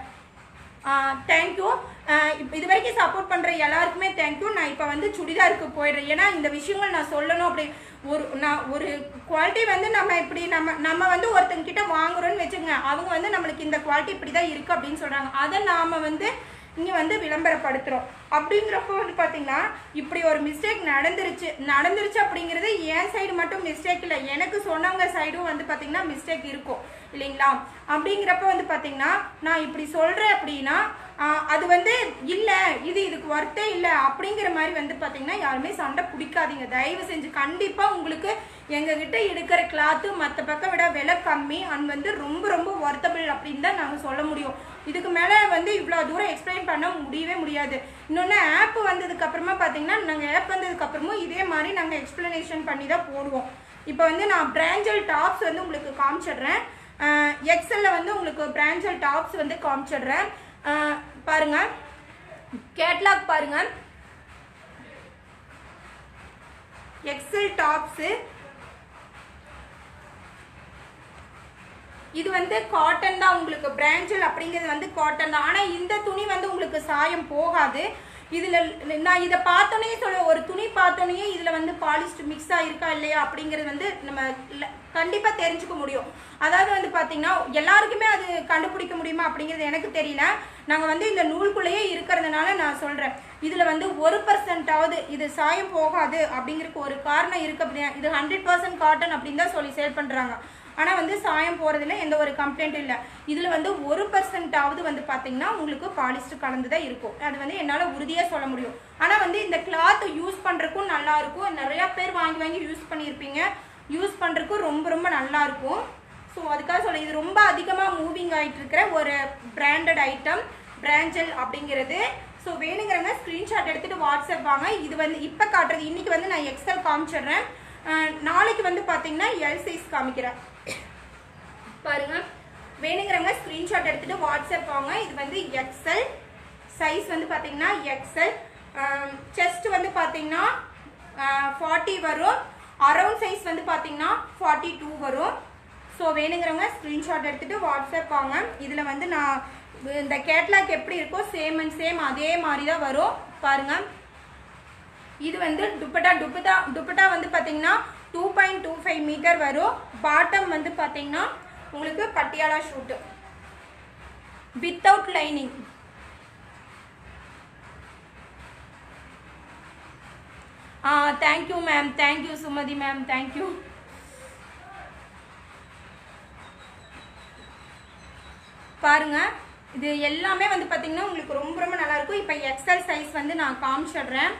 தேங்க்யூ இப்போ இது வரைக்கும் சப்போர்ட் பண்ணுற எல்லாருக்குமே தேங்க்யூ நான் இப்போ வந்து சுடிதாருக்கு போயிடுறேன் ஏன்னா இந்த விஷயங்கள் நான் சொல்லணும் அப்படி ஒரு நான் ஒரு குவாலிட்டி வந்து நம்ம இப்படி நம்ம நம்ம வந்து ஒருத்தங்க கிட்ட வாங்குறோம்னு வச்சுக்கோங்க அவங்க வந்து நம்மளுக்கு இந்த குவாலிட்டி இப்படி தான் இருக்குது அப்படின்னு சொல்கிறாங்க அதை நாம் வந்து இங்கே வந்து விளம்பரப்படுத்துகிறோம் அப்படிங்கிறப்போ வந்து பார்த்தீங்கன்னா இப்படி ஒரு மிஸ்டேக் நடந்துருச்சு நடந்துருச்சு அப்படிங்கிறது என் சைடு மட்டும் மிஸ்டேக் இல்லை எனக்கு சொன்னவங்க சைடும் வந்து பார்த்தீங்கன்னா மிஸ்டேக் இருக்கும் இல்லைங்களா அப்படிங்கிறப்ப வந்து பார்த்தீங்கன்னா நான் இப்படி சொல்கிறேன் அப்படின்னா ஆஹ், அது வந்து இல்லை இது இதுக்கு ஒர்த்தே இல்லை அப்படிங்கிற மாதிரி வந்து பார்த்தீங்கன்னா யாருமே சண்டை பிடிக்காதீங்க தயவு செஞ்சு கண்டிப்பாக உங்களுக்கு எங்ககிட்ட எடுக்கிற கிளாத்து மற்ற பக்கம் விட விலை கம்மி அண்ட் வந்து ரொம்ப ரொம்ப ஒர்த்தபிள் அப்படின்னு தான் நாங்கள் சொல்ல முடியும் இதுக்கு மேலே வந்து இவ்வளோ தூரம் எக்ஸ்பிளைன் பண்ண முடியவே முடியாது இன்னொன்று ஆப் வந்ததுக்கு அப்புறமா பார்த்தீங்கன்னா நாங்கள் ஆப் வந்ததுக்கு அப்புறமும் இதே மாதிரி நாங்கள் எக்ஸ்பிளனேஷன் பண்ணி தான் போடுவோம் இப்போ வந்து நான் பிராஞ்சல் டாப்ஸ் வந்து உங்களுக்கு காமிச்சிடுறேன் எக்ஸலில் வந்து உங்களுக்கு பிராஞ்சல் டாப்ஸ் வந்து காமிச்சிடுறேன் அஹ், பாருங்க கேட்லாக் பாருங்க எக்ஸல் டாப்ஸு இது வந்து காட்டன் தான் உங்களுக்கு பிராஞ்சல் அப்படிங்கிறது வந்து காட்டன் தான் ஆனால் இந்த துணி வந்து உங்களுக்கு சாயம் போகாது இதில் நான் இதை பார்த்தோன்னே சொல்ல ஒரு துணி பார்த்தோன்னே இதில் வந்து பாலிஸ்டர் மிக்ஸ் ஆகிருக்கா இல்லையா அப்படிங்கிறது வந்து நம்ம கண்டிப்பாக தெரிஞ்சுக்க முடியும் அதாவது வந்து பார்த்தீங்கன்னா எல்லாருக்குமே அது கண்டுபிடிக்க முடியுமா அப்படிங்கிறது எனக்கு தெரியல நாங்கள் வந்து இந்த நூலுக்குள்ளேயே இருக்கிறதுனால நான் சொல்கிறேன் இதில் வந்து ஒரு பர்சன்டாவது இது சாயம் போகாது அப்படிங்கிறதுக்கு ஒரு காரணம் இருக்குது அப்படின்னா இது ஹண்ட்ரட் பர்சன்ட் காட்டன் அப்படின்னு தான் சொல்லி சேல் பண்ணுறாங்க ஆனால் வந்து சாயம் போகிறதுல எந்த ஒரு கம்ப்ளைண்ட்டும் இல்லை இதில் வந்து ஒரு பர்சன்டாவது வந்து பார்த்தீங்கன்னா உங்களுக்கு பாலிஸ்டர் கலந்து தான் இருக்கும் அது வந்து என்னால் உறுதியாக சொல்ல முடியும் ஆனால் வந்து இந்த கிளாத் யூஸ் பண்ணுறதுக்கும் நல்லா இருக்கும் நிறையா பேர் வாங்கி வாங்கி யூஸ் பண்ணியிருப்பீங்க யூஸ் பண்ணுறதுக்கும் ரொம்ப ரொம்ப நல்லா இருக்கும் ஸோ அதுக்காக சொல்ல இது ரொம்ப அதிகமாக மூவிங் ஆகிட்டு இருக்கிற ஒரு பிராண்டட் ஐட்டம் பிராஞ்சல் அப்படிங்கிறது ஸோ வேணுங்கிறவங்க ஸ்க்ரீன்ஷாட் எடுத்துகிட்டு வாட்ஸ்அப் வாங்க இது வந்து இப்போ காட்டுறது இன்றைக்கி வந்து நான் எக்ஸல் காமிச்சிடுறேன் அஹ் நாளைக்கு வந்து பார்த்தீங்கன்னா எல் சைஸ் காமிக்கிறேன் பாருங்க வேணுங்கிறவங்க ஸ்க்ரீன்ஷாட் எடுத்துட்டு வாட்ஸ்அப் வாங்க இது வந்து எக்ஸல் சைஸ் வந்து பார்த்தீங்கன்னா எக்ஸல் செஸ்ட் வந்து பார்த்தீங்கன்னா ஃபார்ட்டி வரும் அரவுண்ட் சைஸ் வந்து பார்த்தீங்கன்னா ஃபார்ட்டி டூ வரும் ஸோ வேணுங்கிறவங்க ஸ்க்ரீன்ஷாட் எடுத்துட்டு வாட்ஸ்அப் வாங்க இதில் வந்து நான் இந்த கேட்லாக் எப்படி இருக்கோ சேம் அண்ட் சேம் அதே மாதிரி தான் வரும் பாருங்க இது வந்து துப்பட்டா துப்பட்டா துப்பட்டா வந்து பார்த்தீங்கன்னா two point two five metre வரும் பாட்டம் வந்து பார்த்தீங்கன்னா உங்களுக்கு பட்டியாலா ஷூட்டு வித்தவுட் லைனிங் ஆ thank you ma'am thank you Sumathi ma'am thank you பாருங்க இது எல்லாமே வந்து பார்த்தீங்கன்னா உங்களுக்கு ரொம்ப ரொம்ப நல்லா இருக்கும் இப்போ எக்ஸல் சைஸ் வந்து நான் காமிச்சிடுறேன்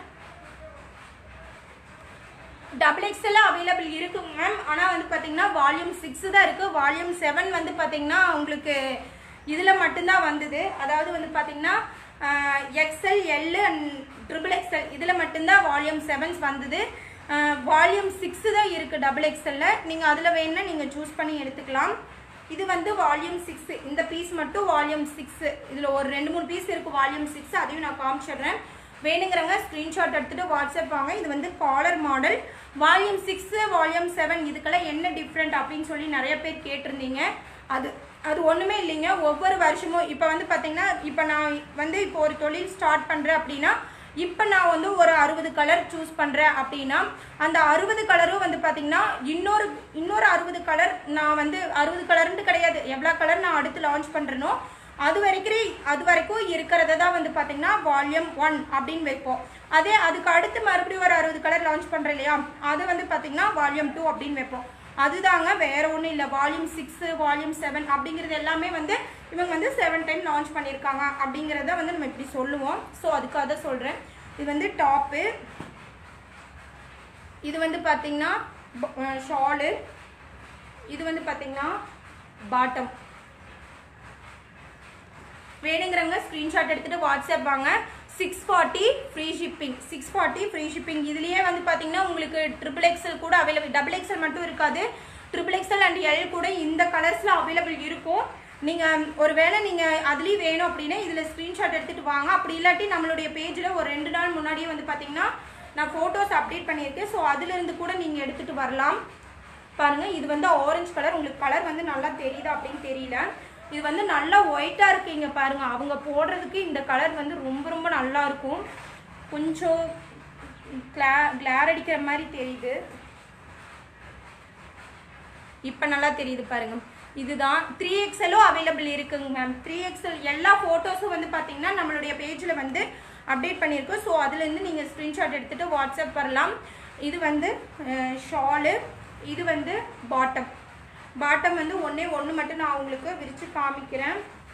டபுள் எக்ஸ்எல் அவைலபிள் இருக்குங்க மேம் ஆனால் வந்து பார்த்தீங்கன்னா வால்யூம் சிக்ஸ் தான் இருக்குது வால்யூம் செவன் வந்து பார்த்தீங்கன்னா உங்களுக்கு இதில் மட்டும்தான் வந்தது அதாவது வந்து பார்த்தீங்கன்னா XL L and triple XL இதில் மட்டும்தான் வால்யூம் செவன்ஸ் வந்தது வால்யூம் சிக்ஸ் தான் இருக்குது டபுள் எக்ஸ்எல்ல நீங்கள் அதில் வேணும்னா நீங்கள் சூஸ் பண்ணி எடுத்துக்கலாம் இது வந்து வால்யூம் சிக்ஸ் இந்த பீஸ் மட்டும் வால்யூம் சிக்ஸ் இதில் ஒரு ரெண்டு மூணு பீஸ் இருக்குது வால்யூம் சிக்ஸ் அதையும் நான் காமிச்சிடுறேன் வேணுங்கிறவங்க ஸ்க்ரீன்ஷாட் எடுத்துட்டு வாட்ஸ்அப் வாங்க இது வந்து collar model volume six volume seven இதுக்கெல்லாம் என்ன டிஃப்ரெண்ட் அப்படின்னு சொல்லி நிறைய பேர் கேட்டிருந்தீங்க அது அது ஒன்றுமே இல்லைங்க ஒவ்வொரு வருஷமும் இப்போ வந்து பார்த்தீங்கன்னா இப்போ நான் வந்து இப்போ ஒரு தொழில் ஸ்டார்ட் பண்ணுறேன் அப்படின்னா இப்போ நான் வந்து ஒரு அறுபது கலர் சூஸ் பண்ணுறேன் அப்படின்னா அந்த அறுபது கலரும் வந்து பார்த்தீங்கன்னா இன்னொரு இன்னொரு அறுபது கலர் நான் வந்து அறுபது கலர்ன்ட்டு கிடையாது எவ்வளோ கலர் நான் அடுத்து லான்ச் பண்ணுறேனோ அது வரைக்கும் அது வரைக்கும் இருக்கிறத தான் வந்து பார்த்தீங்கன்னா வால்யூம் ஒன் அப்படின்னு வைப்போம் அதே அதுக்கு அடுத்து மறுபடியும் ஒரு அறுபது கலர் லான்ச் பண்ணுறேன் இல்லையா அது வந்து பார்த்தீங்கன்னா வால்யூம் டூ அப்படின்னு வைப்போம் அதுதாங்க வேற ஒன்றும் இல்லை வால்யூம் சிக்ஸ் வால்யூம் செவன் அப்படிங்கிறது எல்லாமே வந்து இவங்க வந்து செவன் டைம் லான்ச் பண்ணியிருக்காங்க அப்படிங்கிறத வந்து நம்ம இப்படி சொல்லுவோம் ஸோ அதுக்காக தான் சொல்கிறேன் இது வந்து டாப்பு இது வந்து பார்த்தீங்கன்னா ஷாலு இது வந்து பார்த்தீங்கன்னா பாட்டம் வேணுங்கிறவங்க ஸ்க்ரீன்ஷாட் எடுத்துகிட்டு வாட்ஸ்அப் வாங்க six forty free shipping six forty free shipping இதுலேயே வந்து பார்த்தீங்கன்னா உங்களுக்கு ட்ரிபிள் எக்ஸல் கூட அவைலபிள் டபுள் எக்ஸல் மட்டும் இருக்காது ட்ரிபிள் எக்ஸல் அண்ட் எல் கூட இந்த கலர்ஸில் அவைலபிள் இருக்கும் நீங்கள் ஒரு வேளை நீங்கள் அதுலேயும் வேணும் அப்படின்னா இதில் ஸ்க்ரீன்ஷாட் எடுத்துகிட்டு வாங்க அப்படி இல்லாட்டி நம்மளுடைய பேஜில் ஒரு ரெண்டு நாள் முன்னாடியே வந்து பார்த்தீங்கன்னா நான் ஃபோட்டோஸ் அப்டேட் பண்ணியிருக்கேன் ஸோ அதுலேருந்து கூட நீங்கள் எடுத்துகிட்டு வரலாம் பாருங்கள் இது வந்து ஆரஞ்சு கலர் உங்களுக்கு கலர் வந்து நல்லா தெரியுதா அப்படின்னு தெரியல இது வந்து நல்லா ஒயிட்டாக இருக்கு இங்கே பாருங்க அவங்க போடுறதுக்கு இந்த கலர் வந்து ரொம்ப ரொம்ப நல்லா இருக்கும் கொஞ்சம் கிளா கிளார் அடிக்கிற மாதிரி தெரியுது இப்போ நல்லா தெரியுது பாருங்க இதுதான் த்ரீ எக்ஸலும் அவைலபிள் இருக்குங்க மேம் த்ரீ எக்ஸல் எல்லா ஃபோட்டோஸும் வந்து பார்த்தீங்கன்னா நம்மளுடைய பேஜில் வந்து அப்டேட் பண்ணியிருக்கோம் ஸோ அதுலேருந்து நீங்கள் ஸ்க்ரீன்ஷாட் எடுத்துகிட்டு வாட்ஸ்அப் வரலாம் இது வந்து ஷாலு இது வந்து பாட்டம் பாட்டம் வந்து ஒன்றே ஒன்று மட்டும் நான் உங்களுக்கு விரித்து காமிக்கிறேன்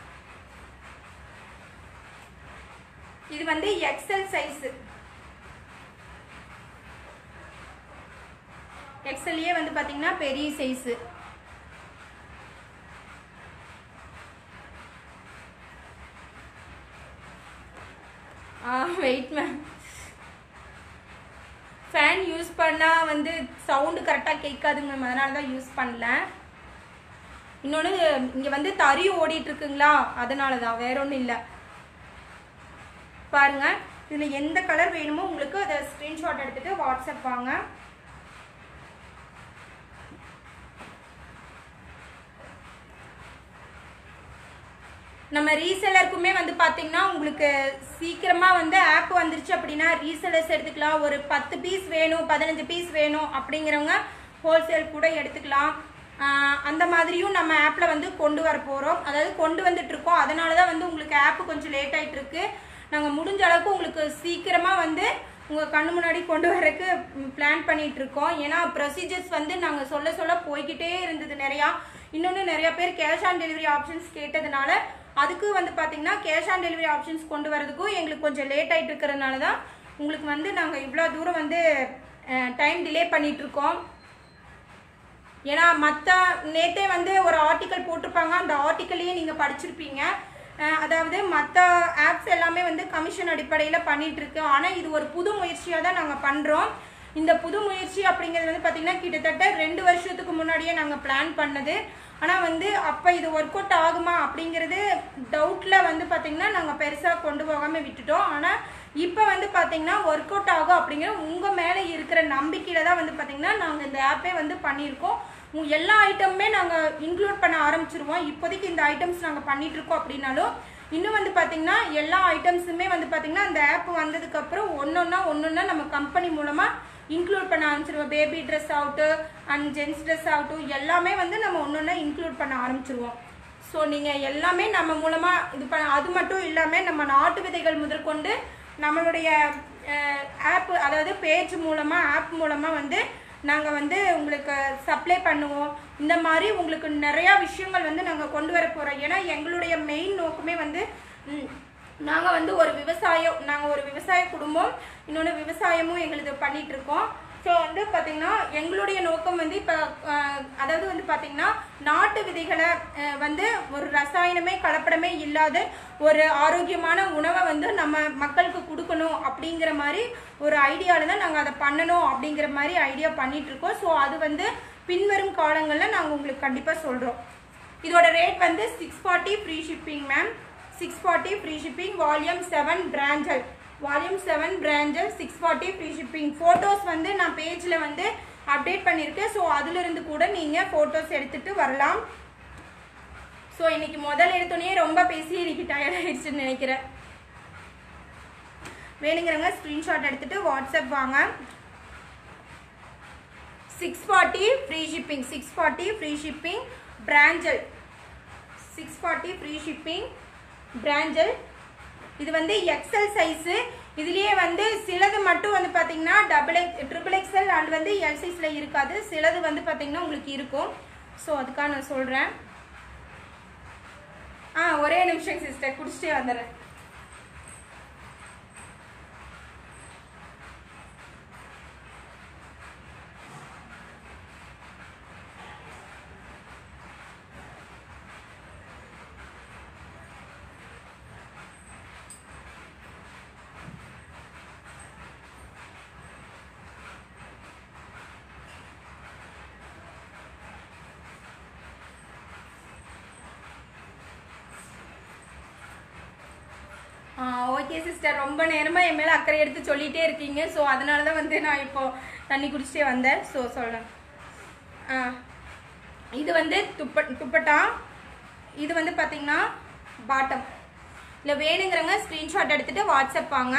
இது வந்து எக்ஸல் சைஸு எக்ஸல்லையே வந்து பார்த்தீங்கன்னா பெரிய சைஸு ஆ வெயிட் மேம் ஃபேன் யூஸ் பண்ணால் வந்து சவுண்டு கரெக்டாக கேட்காதுங்க மேம் அதனால தான் யூஸ் பண்ணல இன்னொன்று இங்கே வந்து தறி ஓடிட்டு இருக்குங்களா அதனால தான் வேற ஒன்றும் இல்லை பாருங்க இதில் எந்த கலர் வேணுமோ உங்களுக்கு அதை ஸ்க்ரீன்ஷாட் எடுத்துட்டு வாட்ஸ்அப் வாங்க நம்ம ரீசெலருக்குமே வந்து பார்த்தீங்கன்னா உங்களுக்கு சீக்கிரமாக வந்து ஆப் வந்துருச்சு அப்படின்னா ரீசெலர்ஸ் எடுத்துக்கலாம் ஒரு பத்து பீஸ் வேணும் பதினஞ்சு பீஸ் வேணும் அப்படிங்கிறவங்க ஹோல்சேல் கூட எடுத்துக்கலாம் ஆஹ் அந்த மாதிரியும் நம்ம ஆப்பில் வந்து கொண்டு வர போகிறோம் அதாவது கொண்டு வந்துட்டு இருக்கோம் அதனால தான் வந்து உங்களுக்கு ஆப் கொஞ்சம் லேட் ஆயிட்டு இருக்கு நாங்கள் முடிஞ்ச அளவுக்கு உங்களுக்கு சீக்கிரமாக வந்து உங்கள் கண்ணு முன்னாடி கொண்டு வரக்கு பிளான் பண்ணிட்டு இருக்கோம் ஏன்னா ப்ரொசீஜர்ஸ் வந்து நாங்கள் சொல்ல சொல்ல போய்கிட்டே இருந்தது நிறையா இன்னொன்று நிறைய பேர் கேஷ் ஆன் டெலிவரி ஆப்ஷன்ஸ் கேட்டதுனால அதுக்கு வந்து பார்த்தீங்கன்னா கேஷ் ஆன் டெலிவரி ஆப்ஷன்ஸ் கொண்டு வரதுக்கும் எங்களுக்கு கொஞ்சம் லேட் ஆகிட்டு இருக்கிறதுனால தான் உங்களுக்கு வந்து நாங்கள் இவ்வளோ தூரம் வந்து டைம் டிலே பண்ணிட்டு இருக்கோம் ஏன்னா மற்ற நேத்தே வந்து ஒரு ஆர்டிக்கல் போட்டிருப்பாங்க அந்த ஆர்டிக்கலையே நீங்கள் படிச்சிருப்பீங்க அஹ் அதாவது மற்ற ஆப்ஸ் எல்லாமே வந்து கமிஷன் அடிப்படையில் பண்ணிட்டு இருக்கு ஆனால் இது ஒரு புது முயற்சியாக தான் நாங்கள் பண்ணுறோம் இந்த புது முயற்சி அப்படிங்கிறது வந்து பார்த்திங்கன்னா கிட்டத்தட்ட ரெண்டு வருஷத்துக்கு முன்னாடியே நாங்கள் பிளான் பண்ணது ஆனால் வந்து அப்போ இது ஒர்க் அவுட் ஆகுமா அப்படிங்கிறது டவுட்டில் வந்து பார்த்திங்கன்னா நாங்கள் பெருசாக கொண்டு போகாமல் விட்டுட்டோம் ஆனால் இப்போ வந்து பார்த்திங்கன்னா ஒர்க் அவுட் ஆகும் அப்படிங்கிற உங்கள் மேலே இருக்கிற நம்பிக்கையில் தான் வந்து பார்த்திங்கன்னா நாங்கள் இந்த ஆப்பே வந்து பண்ணியிருக்கோம் உங்க எல்லா ஐட்டமுமே நாங்கள் இன்க்ளூட் பண்ண ஆரம்பிச்சிருவோம் இப்போதைக்கு இந்த ஐட்டம்ஸ் நாங்கள் பண்ணிட்டு இருக்கோம் அப்படின்னாலும் இன்னும் வந்து பார்த்தீங்கன்னா எல்லா ஐட்டம்ஸுமே வந்து பார்த்தீங்கன்னா அந்த ஆப் வந்ததுக்கப்புறம் ஒன்றொன்னா ஒன்றொன்னா நம்ம கம்பெனி மூலமாக இன்க்ளூட் பண்ண ஆரம்பிச்சிருவோம் பேபி ட்ரெஸ் ஆகட்டும் அண்ட் ஜென்ஸ் ட்ரெஸ் ஆகட்டும் எல்லாமே வந்து நம்ம ஒன்றொன்னா இன்க்ளூட் பண்ண ஆரம்பிச்சிருவோம் ஸோ நீங்கள் எல்லாமே நம்ம மூலமாக இது பண்ண அது மட்டும் இல்லாமல் நம்ம நாட்டு விதைகள் முதற்கொண்டு நம்மளுடைய ஆப் அதாவது பேஜ் மூலமாக ஆப் மூலமாக வந்து நாங்கள் வந்து உங்களுக்கு சப்ளை பண்ணுவோம் இந்த மாதிரி உங்களுக்கு நிறையா விஷயங்கள் வந்து நாங்கள் கொண்டு வர போகிறோம் ஏன்னா எங்களுடைய மெயின் நோக்கமே வந்து நாங்கள் வந்து ஒரு விவசாயம் நாங்கள் ஒரு விவசாய குடும்பம் இன்னொன்று விவசாயமும் எங்களுக்கு பண்ணிட்டு இருக்கோம் ஸோ வந்து பார்த்தீங்கன்னா எங்களுடைய நோக்கம் வந்து இப்போ அதாவது வந்து பார்த்தீங்கன்னா நாட்டு விதைகளை அஹ், வந்து ஒரு ரசாயனமே கலப்படமே இல்லாத ஒரு ஆரோக்கியமான உணவை வந்து நம்ம மக்களுக்கு கொடுக்கணும் அப்படிங்கிற மாதிரி ஒரு ஐடியாவில் தான் நாங்கள் அதை பண்ணணும் அப்படிங்கிற மாதிரி ஐடியா பண்ணிட்டு இருக்கோம் ஸோ அது வந்து பின்வரும் காலங்களில் நாங்கள் உங்களுக்கு கண்டிப்பாக சொல்கிறோம் இதோட ரேட் வந்து six forty free shipping ma'am six forty free shipping volume seven பிராஞ்சல் வால்யூம் செவன் பிராஞ்சல் six forty free shipping photos வந்து நான் பேஜில் வந்து அப்டேட் பண்ணியிருக்கேன் ஸோ அதிலிருந்து கூட நீங்கள் ஃபோட்டோஸ் எடுத்துகிட்டு வரலாம் ஸோ இன்னைக்கு முதல் எடுத்தோடனே ரொம்ப பேசி இன்னைக்கு டயர்ட் ஆயிடுச்சுன்னு நினைக்கிறேன் வேணுங்கிறவங்க ஸ்க்ரீன்ஷாட் எடுத்துட்டு வாட்ஸ்அப் வாங்க six forty free shipping six forty free shipping பிராஞ்சல் சிக்ஸ் ஃபார்ட்டி ஃப்ரீ ஷிப்பிங் பிராஞ்சல் இது வந்து எக்ஸல் சைஸு இதுலேயே வந்து சிலது மட்டும் வந்து பார்த்தீங்கன்னா double X triple XL and வந்து எல் சைஸில் இருக்காது சிலது வந்து பார்த்தீங்கன்னா உங்களுக்கு இருக்கும் ஸோ அதுக்காக நான் சொல்கிறேன் ஆ ஒரே நிமிஷம் சிஸ்டர் குடிச்சிட்டே வந்துடுறேன் ஓகே சிஸ்டர் ரொம்ப நேரமாக என் மேலே அக்கறை எடுத்து சொல்லிகிட்டே இருக்கீங்க ஸோ அதனால தான் வந்து நான் இப்போ தண்ணி குடிச்சிட்டே வந்தேன் ஸோ சொல்கிறேன் ஆ இது வந்து துப்ப துப்பட்டா இது வந்து பார்த்தீங்கன்னா பாட்டம் இல்லை வேணுங்கிறவங்க ஸ்க்ரீன்ஷாட் எடுத்துகிட்டு வாட்ஸ்அப் வாங்க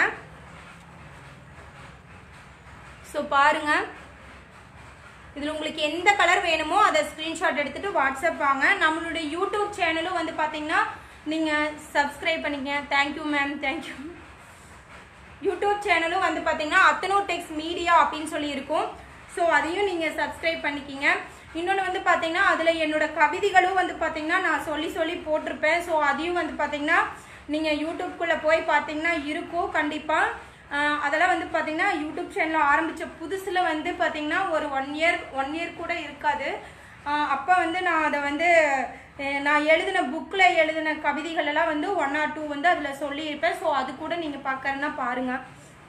ஸோ பாருங்க இதில் உங்களுக்கு எந்த கலர் வேணுமோ அதை ஸ்க்ரீன்ஷாட் எடுத்துகிட்டு வாட்ஸ்அப் வாங்க நம்மளுடைய யூடியூப் சேனலும் வந்து பார்த்தீங்கன்னா நீங்கள் சப்ஸ்கிரைப் பண்ணிக்கங்க தேங்க்யூ மேம் தேங்க்யூ யூடியூப் சேனலும் வந்து பார்த்தீங்கன்னா அத்தனோ டெக்ஸ் மீடியா அப்படின்னு சொல்லி இருக்கும் ஸோ அதையும் நீங்கள் சப்ஸ்கிரைப் பண்ணிக்கிங்க இன்னொன்று வந்து பார்த்தீங்கன்னா அதில் என்னோட கவிதைகளும் வந்து பார்த்தீங்கன்னா நான் சொல்லி சொல்லி போட்டிருப்பேன் ஸோ அதையும் வந்து பார்த்தீங்கன்னா நீங்கள் யூடியூப்குள்ளே போய் பார்த்தீங்கன்னா இருக்கும் கண்டிப்பாக அதெல்லாம் வந்து பார்த்தீங்கன்னா யூடியூப் சேனல் ஆரம்பித்த புதுசில் வந்து பார்த்தீங்கன்னா ஒரு ஒன் இயர் ஒன் இயர் கூட இருக்காது அப்போ வந்து நான் அதை வந்து அஹ், நான் எழுதின புக்கில் எழுதின கவிதைகள் எல்லாம் வந்து ஒன் ஆர் டூ வந்து அதில் சொல்லியிருப்பேன் ஸோ அது கூட நீங்கள் பார்க்கறதுனா பாருங்கள்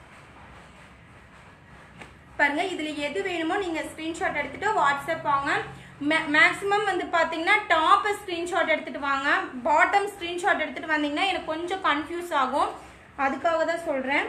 பாருங்க இதுல எது வேணுமோ நீங்க ஸ்கிரீன்ஷாட் எடுத்துட்டு வாட்ஸ்அப் வாங்க மேக்ஸிமம் வந்து பாத்தீங்கன்னா டாப் ஸ்கிரீன்ஷாட் எடுத்துட்டு வாங்க பாட்டம் ஸ்கிரீன்ஷாட் எடுத்துட்டு வந்தீங்கன்னா எனக்கு கொஞ்சம் கன்ஃபியூஸ் ஆகும் அதுக்காக தான் சொல்றேன்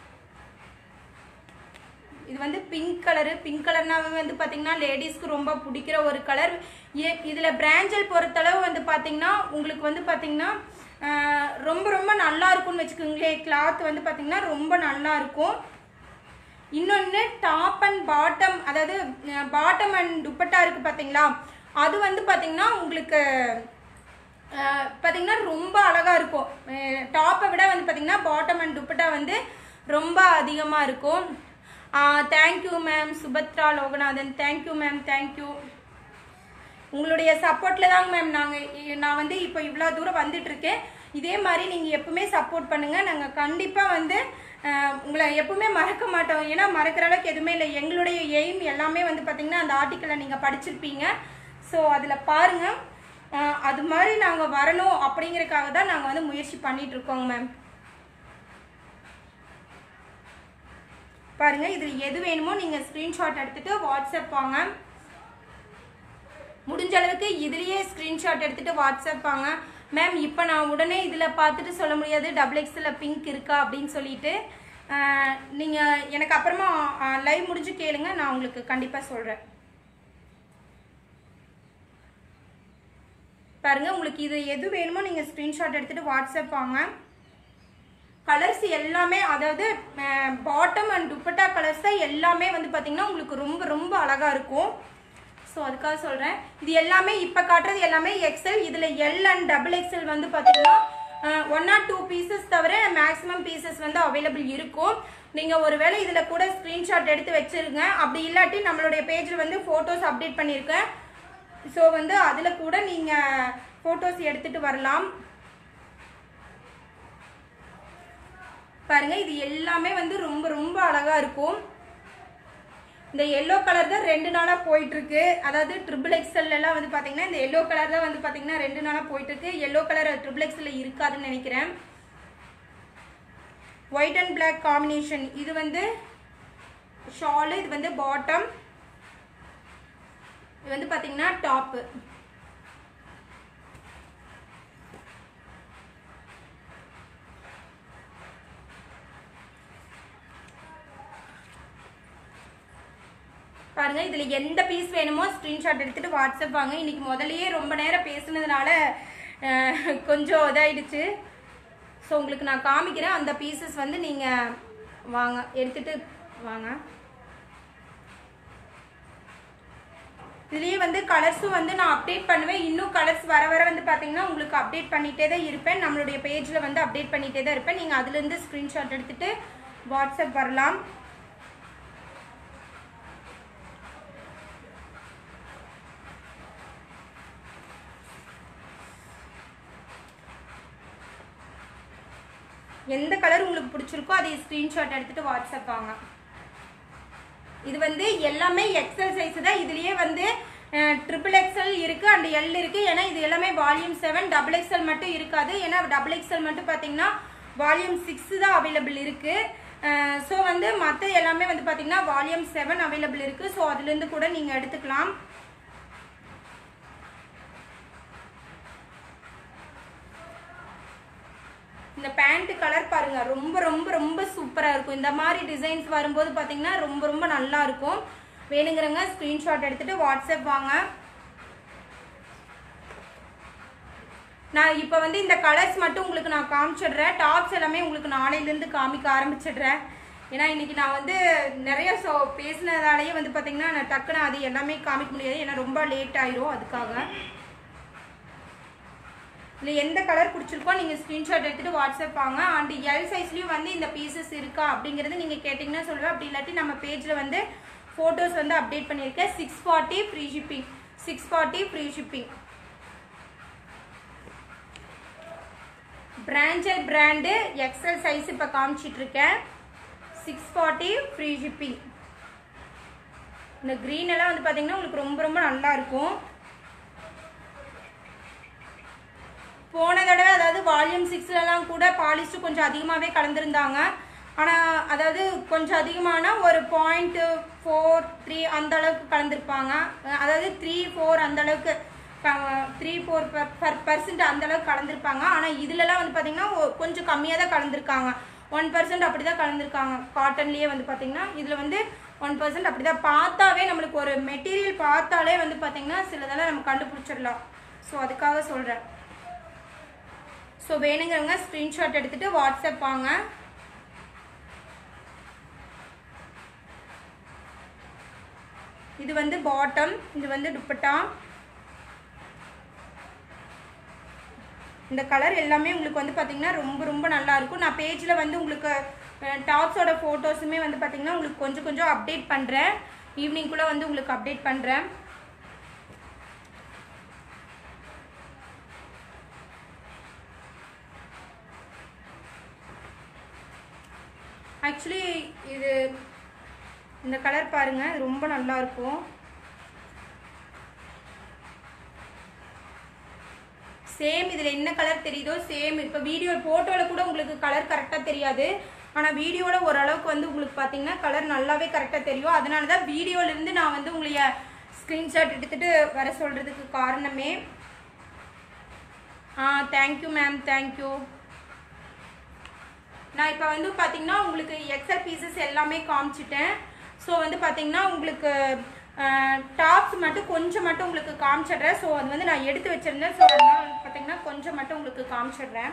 இது வந்து பிங்க் கலரு பிங்க் கலர்னாவே வந்து பார்த்தீங்கன்னா லேடிஸ்க்கு ரொம்ப பிடிக்கிற ஒரு கலர் இதில் பிராஞ்சல் பொறுத்தளவு வந்து பார்த்தீங்கன்னா உங்களுக்கு வந்து பார்த்தீங்கன்னா ஆஹ், ரொம்ப ரொம்ப நல்லா இருக்கும்னு வச்சுக்கோங்களேன் கிளாத் வந்து பார்த்தீங்கன்னா ரொம்ப நல்லா இருக்கும் இன்னொன்று டாப் அண்ட் பாட்டம் அதாவது பாட்டம் அண்ட் துப்பட்டா இருக்கு பார்த்தீங்களா அது வந்து பார்த்தீங்கன்னா உங்களுக்கு அஹ், பார்த்தீங்கன்னா ரொம்ப அழகாக இருக்கும் டாப்பை விட வந்து பார்த்தீங்கன்னா பாட்டம் அண்ட் துப்பட்டா வந்து ரொம்ப அதிகமாக இருக்கும் thank you ma'am Subhadra Loganathan thank you ma'am thank you உங்களுடைய சப்போர்ட்டில் தாங்க மேம் நாங்கள் நான் வந்து இப்போ இவ்வளோ தூரம் வந்துட்டு இருக்கேன் இதே மாதிரி நீங்கள் எப்பவுமே சப்போர்ட் பண்ணுங்கள் நாங்கள் கண்டிப்பாக வந்து அஹ், உங்களை எப்பவுமே மறக்க மாட்டோம் ஏன்னா மறக்கிற அளவுக்கு எதுவுமே இல்லை எங்களுடைய எய்ம் எல்லாமே வந்து பார்த்தீங்கன்னா அந்த ஆர்டிக்கலை நீங்கள் படிச்சிருப்பீங்க ஸோ அதில் பாருங்கள் அஹ், அது மாதிரி நாங்கள் வரணும் அப்படிங்கறதுக்காக தான் நாங்கள் வந்து முயற்சி பண்ணிட்டு இருக்கோங்க மேம் பாருங்க இதில் எது வேணுமோ நீங்கள் ஸ்க்ரீன்ஷாட் எடுத்துட்டு வாட்ஸ்அப் வாங்க முடிஞ்ச அளவுக்கு இதுலயே ஸ்க்ரீன்ஷாட் எடுத்துட்டு வாட்ஸ்அப் வாங்க மேம் இப்போ நான் உடனே இதில் பார்த்துட்டு சொல்ல முடியாது டபுள் எக்ஸில் பிங்க் இருக்கா அப்படின்னு சொல்லிட்டு நீங்கள் எனக்கு அப்புறமா லைவ் முடிஞ்சு கேளுங்க நான் உங்களுக்கு கண்டிப்பாக சொல்கிறேன் பாருங்க உங்களுக்கு இது எது வேணுமோ நீங்கள் ஸ்க்ரீன்ஷாட் எடுத்துட்டு வாட்ஸ்அப் வாங்க கலர்ஸ் எல்லாமே அதாவது பாட்டம் அண்ட் துப்பட்டா கலர்ஸ் தான் எல்லாமே வந்து பார்த்தீங்கன்னா உங்களுக்கு ரொம்ப ரொம்ப அழகா இருக்கும் ஸோ அதுக்காக சொல்கிறேன் இது எல்லாமே இப்போ காட்டுறது எல்லாமே எக்ஸல் இதில் எல் அண்ட் டபுள் எக்ஸல் வந்து பார்த்தீங்கன்னா ஒன் ஆர் டூ பீசஸ் தவிர மேக்ஸிமம் பீசஸ் வந்து அவைலபிள் இருக்கும் நீங்கள் ஒருவேளை இதில் கூட ஸ்க்ரீன்ஷாட் எடுத்து வச்சிருங்க அப்படி இல்லாட்டி நம்மளுடைய பேஜில் வந்து ஃபோட்டோஸ் அப்டேட் பண்ணியிருக்கேன் ஸோ வந்து அதில் கூட நீங்கள் ஃபோட்டோஸ் எடுத்துகிட்டு வரலாம் பாருங்க இது எல்லாமே வந்து ரொம்ப ரொம்ப அழகா இருக்கும் இந்த எல்லோ கலர் தான் ரெண்டு நாளாக போயிட்டு இருக்கு அதாவது ட்ரிபிள் எக்ஸ்எல் எல்லாம் வந்து பார்த்தீங்கன்னா இந்த எல்லோ கலர் தான் வந்து பார்த்தீங்கன்னா ரெண்டு நாளாக போயிட்டு இருக்கு எல்லோ கலர் ட்ரிபிள் எக்ஸ்எல் இருக்காதுன்னு நினைக்கிறேன் ஒயிட் அண்ட் Black காம்பினேஷன் இது வந்து ஷாலு இது வந்து பாட்டம் இது வந்து பார்த்தீங்கன்னா டாப்பு பாருங்க இதுல எந்த பீஸ் வேணுமோ ஸ்கிரீன்ஷாட் எடுத்துட்டு வாட்ஸ்அப் வாங்க இன்னைக்கு முதல்லயே ரொம்ப நேரம் பேசுனதுனால அஹ், கொஞ்சம் இதாயிடுச்சு ஸோ உங்களுக்கு நான் காமிக்கிறேன் அந்த பீசஸ் வந்து நீங்க வாங்க எடுத்துட்டு வாங்க இதுலயே வந்து கலர்ஸும் வந்து நான் அப்டேட் பண்ணுவேன் இன்னும் கலர்ஸ் வர வர வந்து பாத்தீங்கன்னா உங்களுக்கு அப்டேட் பண்ணிட்டே தான் இருப்பேன் நம்மளுடைய பேஜ்ல வந்து அப்டேட் பண்ணிட்டே தான் இருப்பேன் நீங்க அதுல இருந்து ஸ்கிரீன்ஷாட் எடுத்துட்டு வாட்ஸ்அப் வரலாம் எந்த கலர் உங்களுக்கு பிடிச்சிருக்கோ அதை ஸ்க்ரீன்ஷாட் எடுத்துட்டு வாட்ஸ்அப் வாங்க இது வந்து எல்லாமே எக்ஸல் சைஸ் தான் இதுலயே வந்து ட்ரிபிள் எக்ஸல் இருக்கு அண்ட் எல் இருக்கு ஏன்னா இது எல்லாமே வால்யூம் செவன் டபுள் எக்ஸல் மட்டும் இருக்காது ஏன்னா டபுள் எக்ஸல் மட்டும் பார்த்தீங்கன்னா வால்யூம் சிக்ஸ் தான் அவைலபிள் இருக்கு ஸோ வந்து மற்ற எல்லாமே வந்து பார்த்தீங்கன்னா வால்யூம் செவன் அவைலபிள் இருக்கு ஸோ அதுலேருந்து கூட நீங்கள் எடுத்துக்கலாம் இந்த பேண்ட் கலர் பாருங்க ரொம்ப ரொம்ப ரொம்ப சூப்பரா இருக்கும் இந்த மாதிரி டிசைன்ஸ் வரும்போது பாத்தீங்கன்னா ரொம்ப ரொம்ப நல்லா இருக்கும் வேணுங்கிறவங்க ஸ்கிரீன்ஷாட் எடுத்துட்டு வாட்ஸ்அப் வாங்க நான் இப்போ வந்து இந்த கலர்ஸ் மட்டும் உங்களுக்கு நான் காமிச்சிடுறேன் டாப்ஸ் எல்லாமே உங்களுக்கு நாளையிலேருந்து காமிக்க ஆரம்பிச்சிடுறேன் ஏன்னா இன்னைக்கு நான் வந்து நிறைய ஸோ பேசினதாலேயே வந்து பார்த்தீங்கன்னா நான் டக்குன்னு அது எல்லாமே காமிக்க முடியாது ஏன்னா ரொம்ப லேட் ஆயிரும் அதுக்காக இல்லை எந்த கலர் பிடிச்சிருக்கோ நீங்கள் ஸ்க்ரீன்ஷாட் எடுத்துகிட்டு வாட்ஸ்அப் வாங்க அண்ட் எல் சைஸ்லேயும் வந்து இந்த பீசஸ் இருக்கா அப்படிங்கிறது நீங்கள் கேட்டிங்கன்னா சொல்லுவேன் அப்படி இல்லாட்டி நம்ம பேஜில் வந்து ஃபோட்டோஸ் வந்து அப்டேட் பண்ணியிருக்கேன் six forty free shipping six forty free shipping branded brand XL size இப்போ காமிச்சிட்டு இருக்கேன் சிக்ஸ் ஃபார்ட்டி ஃப்ரீ ஷிப்பிங் இந்த க்ரீன் எல்லாம் வந்து பார்த்தீங்கன்னா உங்களுக்கு ரொம்ப ரொம்ப நல்லா இருக்கும் போன தடவை அதாவது வால்யூம் சிக்ஸ்லலாம் கூட பாலிஸ்ட் கொஞ்சம் அதிகமாகவே கலந்துருந்தாங்க ஆனால் அதாவது கொஞ்சம் அதிகமான ஒரு பாயிண்ட் ஃபோர் த்ரீ அந்த அளவுக்கு கலந்துருப்பாங்க அதாவது த்ரீ ஃபோர் அந்த அளவுக்கு த்ரீ ஃபோர் பர் பர்சன்ட் அந்த அளவுக்கு கலந்துருப்பாங்க ஆனால் இதுலலாம் வந்து பார்த்தீங்கன்னா ஒ- கொஞ்சம் கம்மியாக தான் கலந்துருக்காங்க ஒன் பர்சன்ட் அப்படி தான் கலந்துருக்காங்க காட்டன்லேயே வந்து பார்த்தீங்கன்னா இதில் வந்து ஒன் பர்சன்ட் அப்படி தான் பார்த்தாவே நம்மளுக்கு ஒரு மெட்டீரியல் பார்த்தாலே வந்து பார்த்தீங்கன்னா சிலதெல்லாம் நம்ம கண்டுபிடிச்சிடலாம் ஸோ அதுக்காக சொல்கிறேன் ஸோ வேணுங்கிறவங்க ஸ்க்ரீன்ஷாட் எடுத்துட்டு வாட்ஸ்அப் வாங்க இது வந்து பாட்டம் இது வந்து துப்பட்டா இந்த கலர் எல்லாமே உங்களுக்கு வந்து பார்த்தீங்கன்னா ரொம்ப ரொம்ப நல்லா இருக்கும் நான் பேஜில் வந்து உங்களுக்கு டாப்ஸோட ஃபோட்டோஸுமே வந்து பார்த்தீங்கன்னா உங்களுக்கு கொஞ்சம் கொஞ்சம் அப்டேட் பண்ணுறேன் ஈவினிங்குள்ளே வந்து உங்களுக்கு அப்டேட் பண்ணுறேன் ஆக்சுவலி இது இந்த கலர் பாருங்க இது ரொம்ப நல்லா இருக்கும் சேம் இதில் என்ன கலர் தெரியுதோ சேம் இப்போ வீடியோ ஃபோட்டோவில் கூட உங்களுக்கு கலர் கரெக்டாக தெரியாது ஆனால் வீடியோவில் ஓரளவுக்கு வந்து உங்களுக்கு பார்த்தீங்கன்னா கலர் நல்லாவே கரெக்டாக தெரியும் அதனால தான் வீடியோலேருந்து நான் வந்து உங்களைய ஸ்க்ரீன்ஷாட் எடுத்துகிட்டு வர சொல்கிறதுக்கு காரணமே ஆ தேங்க்யூ மேம் தேங்க்யூ நான் இப்போ வந்து பார்த்தீங்கன்னா உங்களுக்கு எக்ஸல் பீசஸ் எல்லாமே காமிச்சிட்டேன் ஸோ வந்து பார்த்தீங்கன்னா உங்களுக்கு டாப்ஸ் மட்டும் கொஞ்சம் மட்டும் உங்களுக்கு காமிச்சிடுறேன் ஸோ அது வந்து நான் எடுத்து வச்சிருந்தேன் ஸோ அதனால வந்து பார்த்தீங்கன்னா கொஞ்சம் மட்டும் உங்களுக்கு காமிச்சிடுறேன்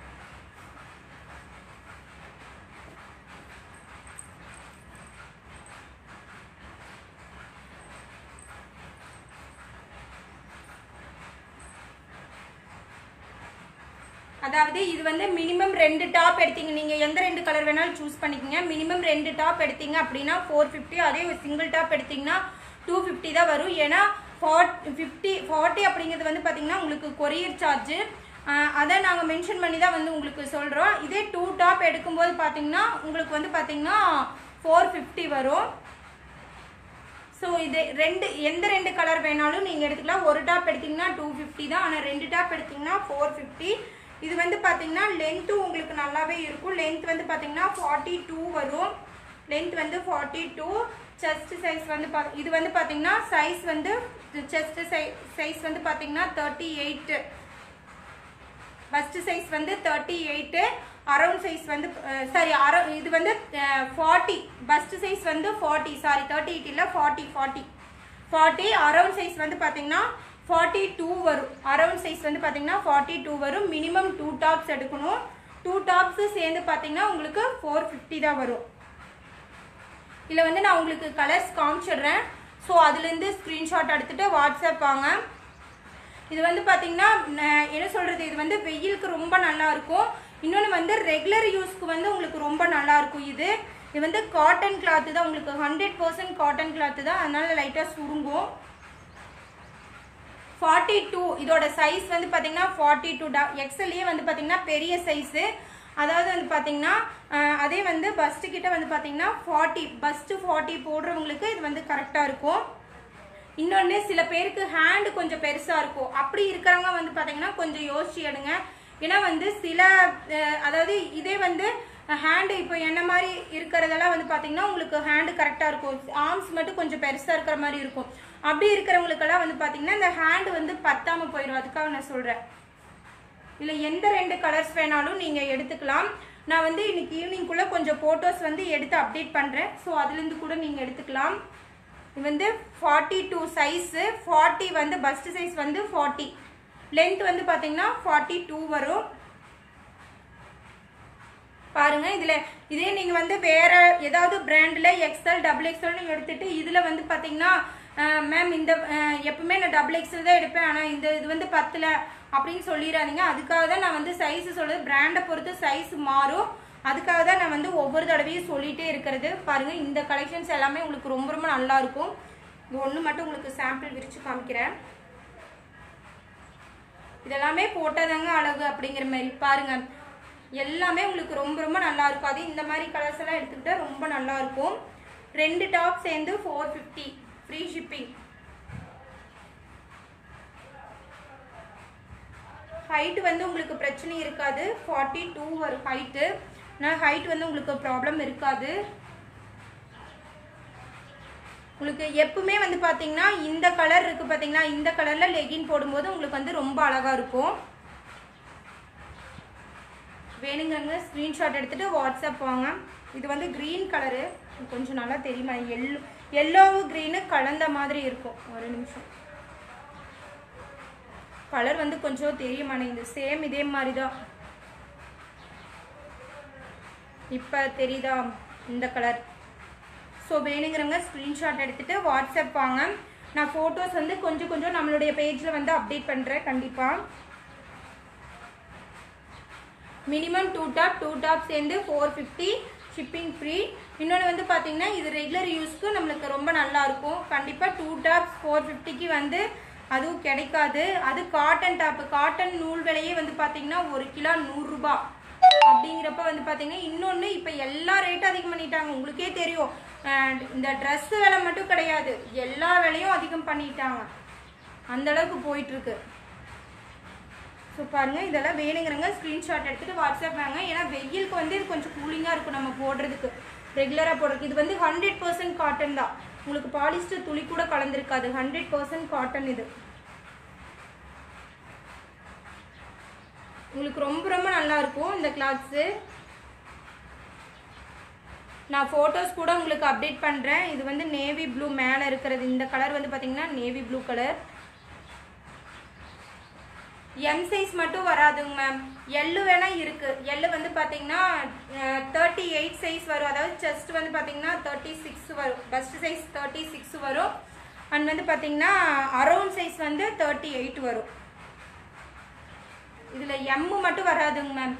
அதாவது இது வந்து மினிமம் ரெண்டு டாப் எடுத்தீங்க நீங்க எந்த ரெண்டு கலர் வேணாலும் சூஸ் பண்ணிக்கங்க மினிமம் ரெண்டு டாப் எடுத்தீங்க அப்படின்னா ஃபோர் ஃபிஃப்டி அதே ஒரு சிங்கிள் டாப் எடுத்தீங்கன்னா டூ ஃபிஃப்டி தான் வரும் ஏன்னா ஃபார்ட் ஃபிஃப்டி ஃபார்ட்டி அப்படிங்கிறது வந்து பார்த்தீங்கன்னா உங்களுக்கு கொரியர் சார்ஜ் அதை நாங்கள் மென்ஷன் பண்ணி தான் வந்து உங்களுக்கு சொல்கிறோம் இதே டூ டாப் எடுக்கும்போது பார்த்தீங்கன்னா உங்களுக்கு வந்து பார்த்தீங்கன்னா ஃபோர் ஃபிஃப்டி வரும் ஸோ இது ரெண்டு எந்த ரெண்டு கலர் வேணாலும் நீங்கள் எடுத்துக்கலாம் ஒரு டாப் எடுத்தீங்கன்னா டூ ஃபிஃப்டி தான் ஆனால் ரெண்டு டாப் எடுத்தீங்கன்னா ஃபோர் ஃபிஃப்டி இது வந்து பார்த்தீங்கன்னா லென்த்தும் உங்களுக்கு நல்லாவே இருக்கும் லென்த் வந்து பார்த்தீங்கன்னா ஃபார்ட்டி டூ வரும் லென்த் வந்து ஃபார்ட்டி டூ செஸ்ட் சைஸ் வந்து பா இது வந்து பார்த்தீங்கன்னா சைஸ் வந்து செஸ்ட் சைஸ் வந்து பார்த்தீங்கன்னா தேர்ட்டி எயிட்டு பஸ்ட் சைஸ் வந்து தேர்ட்டி எயிட்டு அரௌண்ட் சைஸ் வந்து சாரி அரௌ இது வந்து ஃபார்ட்டி பஸ்ட் சைஸ் வந்து ஃபார்ட்டி சாரி தேர்ட்டி எயிட் இல்லை forty forty forty around size வந்து பார்த்தீங்கன்னா ஃபார்ட்டி டூ வரும் அரௌண்ட் சைஸ் வந்து பார்த்தீங்கன்னா ஃபார்ட்டி டூ வரும் மினிமம் டூ டாப்ஸ் எடுக்கணும் டூ டாப்ஸு சேர்ந்து பார்த்தீங்கன்னா உங்களுக்கு ஃபோர் ஃபிஃப்டி தான் வரும் இதில் வந்து நான் உங்களுக்கு கலர்ஸ் காமிச்சிடுறேன் ஸோ அதுலேருந்து ஸ்க்ரீன்ஷாட் எடுத்துகிட்டு வாட்ஸ்அப் வாங்க இது வந்து பார்த்தீங்கன்னா ந- என்ன சொல்கிறது இது வந்து வெயிலுக்கு ரொம்ப நல்லா இருக்கும் இன்னொன்று வந்து ரெகுலர் யூஸ்க்கு வந்து உங்களுக்கு ரொம்ப நல்லா இருக்கும் இது இது வந்து காட்டன் கிளாத்து தான் உங்களுக்கு ஹண்ட்ரட் பர்சன்ட் காட்டன் கிளாத்து தான் அதனால லைட்டாக சுருங்கும் ஃபார்ட்டி டூ இதோட சைஸ் வந்து பார்த்தீங்கன்னா ஃபார்ட்டி டூ டா எக்ஸல்லையே வந்து பார்த்தீங்கன்னா பெரிய சைஸு அதாவது வந்து பார்த்தீங்கன்னா அஹ், அதே வந்து பஸ்ட்டு கிட்ட வந்து பார்த்தீங்கன்னா ஃபார்ட்டி பஸ்ட்டு ஃபார்ட்டி போடுறவங்களுக்கு இது வந்து கரெக்டாக இருக்கும் இன்னொன்று சில பேருக்கு ஹேண்டு கொஞ்சம் பெருசாக இருக்கும் அப்படி இருக்கிறவங்க வந்து பார்த்தீங்கன்னா கொஞ்சம் யோசிச்சு எடுங்க ஏன்னா வந்து சில அஹ், அதாவது இதே வந்து ஹேண்டு இப்போ என்ன மாதிரி இருக்கிறதெல்லாம் வந்து பார்த்தீங்கன்னா உங்களுக்கு ஹேண்டு கரெக்டாக இருக்கும் ஆர்ம்ஸ் மட்டும் கொஞ்சம் பெருசாக இருக்கிற மாதிரி இருக்கும் அப்படி இருக்கிறவங்களுக்கெல்லாம் வந்து பார்த்தீங்கன்னா இந்த ஹேண்டு வந்து பத்தாமல் போயிடும் அதுக்காக நான் சொல்கிறேன் இல்லை எந்த ரெண்டு கலர்ஸ் வேணாலும் நீங்கள் எடுத்துக்கலாம் நான் வந்து இன்னைக்கு ஈவினிங்குள்ளே கொஞ்சம் ஃபோட்டோஸ் வந்து எடுத்து அப்டேட் பண்ணுறேன் ஸோ அதுலேருந்து கூட நீங்கள் எடுத்துக்கலாம் இது வந்து ஃபார்ட்டி டூ சைஸு ஃபார்ட்டி வந்து பஸ்ட் சைஸ் வந்து ஃபார்ட்டி லென்த் வந்து பார்த்தீங்கன்னா ஃபார்ட்டி டூ வரும் பாருங்க இதுல இதே நீங்க வந்து வேற ஏதாவது பிராண்ட்ல எக்ஸ்எல் டபுள் எக்ஸ்எல்னு எடுத்துட்டு இதுல வந்து பாத்தீங்கன்னா மேம் இந்த அஹ், எப்பவுமே நான் டபுள் எக்ஸ்எல் தான் எடுப்பேன் ஆனா இந்த இது வந்து பத்தல அப்படின்னு சொல்லிடாதீங்க அதுக்காக தான் நான் வந்து சைஸ் சொல்றது பிராண்டை பொறுத்து சைஸ் மாறும் அதுக்காக தான் நான் வந்து ஒவ்வொரு தடவையும் சொல்லிட்டே இருக்கிறது பாருங்க இந்த கலெக்ஷன்ஸ் எல்லாமே உங்களுக்கு ரொம்ப ரொம்ப நல்லா இருக்கும் இது ஒன்று மட்டும் உங்களுக்கு சாம்பிள் விரிச்சு காமிக்கிறேன் இதெல்லாமே போட்டாதாங்க அழகு அப்படிங்கிற மாதிரி பாருங்க எல்லாமே உங்களுக்கு ரொம்ப ரொம்ப நல்லா இருக்கும் அது இந்த மாதிரி கலர்ஸ் எல்லாம் எடுத்துக்கிட்டா ரொம்ப நல்லா இருக்கும் ரெண்டு டாப் சேர்ந்து four fifty free shipping height வந்து உங்களுக்கு பிரச்சனை இருக்காது ஃபார்ட்டி டூ வரும் ஹைட்டு நான் ஹைட் வந்து உங்களுக்கு ப்ராப்ளம் இருக்காது உங்களுக்கு எப்பவுமே வந்து பாத்தீங்கன்னா இந்த கலர் இருக்கு பாத்தீங்களா இந்த கலர்ல லெகின் போடும்போது உங்களுக்கு வந்து ரொம்ப அழகா இருக்கும் வேணுங்கிறவங்க ஸ்க்ரீன்ஷாட் எடுத்துட்டு வாட்ஸ்அப் வாங்க இது வந்து க்ரீன் கலரு கொஞ்சம் நல்லா தெரியுமா எல்லோ எல்லோவு க்ரீனு கலந்த மாதிரி இருக்கும் ஒரு நிமிஷம் கலர் வந்து கொஞ்சம் தெரிய மாட்டேங்குது சேம் இதே மாதிரி தான் இப்போ தெரியுதா இந்த கலர் ஸோ வேணுங்கிறவங்க ஸ்க்ரீன்ஷாட் எடுத்துட்டு வாட்ஸ்அப் வாங்க நான் ஃபோட்டோஸ் வந்து கொஞ்சம் கொஞ்சம் நம்மளுடைய பேஜில் வந்து அப்டேட் பண்ணுறேன் கண்டிப்பாக minimum two top two top சேர்ந்து ஃபோர் ஃபிஃப்டி ஷிப்பிங் ஃப்ரீ இன்னொன்று வந்து பார்த்தீங்கன்னா இது ரெகுலர் யூஸ்க்கு நம்மளுக்கு ரொம்ப நல்லா இருக்கும் கண்டிப்பாக டூ டாப்ஸ் ஃபோர் ஃபிஃப்டிக்கு வந்து அதுவும் கிடைக்காது அது காட்டன் டாப்பு காட்டன் நூல் விலையே வந்து பார்த்தீங்கன்னா ஒரு கிலோ நூறுரூபா அப்படிங்கிறப்ப வந்து பார்த்தீங்கன்னா இன்னொன்று இப்போ எல்லா ரேட்டும் அதிகம் பண்ணிட்டாங்க உங்களுக்கே தெரியும் அஹ் இந்த ட்ரெஸ் விலை மட்டும் கிடையாது எல்லா விலையும் அதிகம் பண்ணிட்டாங்க அந்த அளவுக்கு போயிட்டு இருக்கு ஸோ பாருங்க இதெல்லாம் வேணுங்கிறவங்க ஸ்க்ரீன்ஷாட் எடுத்துட்டு வாட்ஸ்அப் வாங்க ஏன்னா வெயிலுக்கு வந்து இது கொஞ்சம் கூலிங்காக இருக்கும் நம்ம போடுறதுக்கு ரெகுலராக போடுறதுக்கு இது வந்து ஹண்ட்ரட் பர்சன்ட் காட்டன் தான் உங்களுக்கு பாலிஸ்டர் துளி கூட கலந்துருக்காது ஹண்ட்ரட் பர்சன்ட் காட்டன் இது உங்களுக்கு ரொம்ப ரொம்ப நல்லா இருக்கும் இந்த கிளாத்ஸு நான் ஃபோட்டோஸ் கூட உங்களுக்கு அப்டேட் பண்ணுறேன் இது வந்து நேவி ப்ளூ மேலே இருக்கிறது இந்த கலர் வந்து பார்த்தீங்கன்னா navy blue colour M size மட்டும் வராதுங்க மேம் எல்லு வேணா இருக்கு எல்லு வந்து பார்த்தீங்கன்னா தேர்ட்டி எயிட் சைஸ் வரும் அதாவது செஸ்ட் வந்து பார்த்தீங்கன்னா தேர்ட்டி சிக்ஸ் வரும் பஸ்ட் சைஸ் தேர்ட்டி சிக்ஸ் வரும் அண்ட் வந்து பார்த்தீங்கன்னா அரௌண்ட் சைஸ் வந்து தேர்ட்டி எயிட் வரும் இதில் எம்மு மட்டும் வராதுங்க மேம்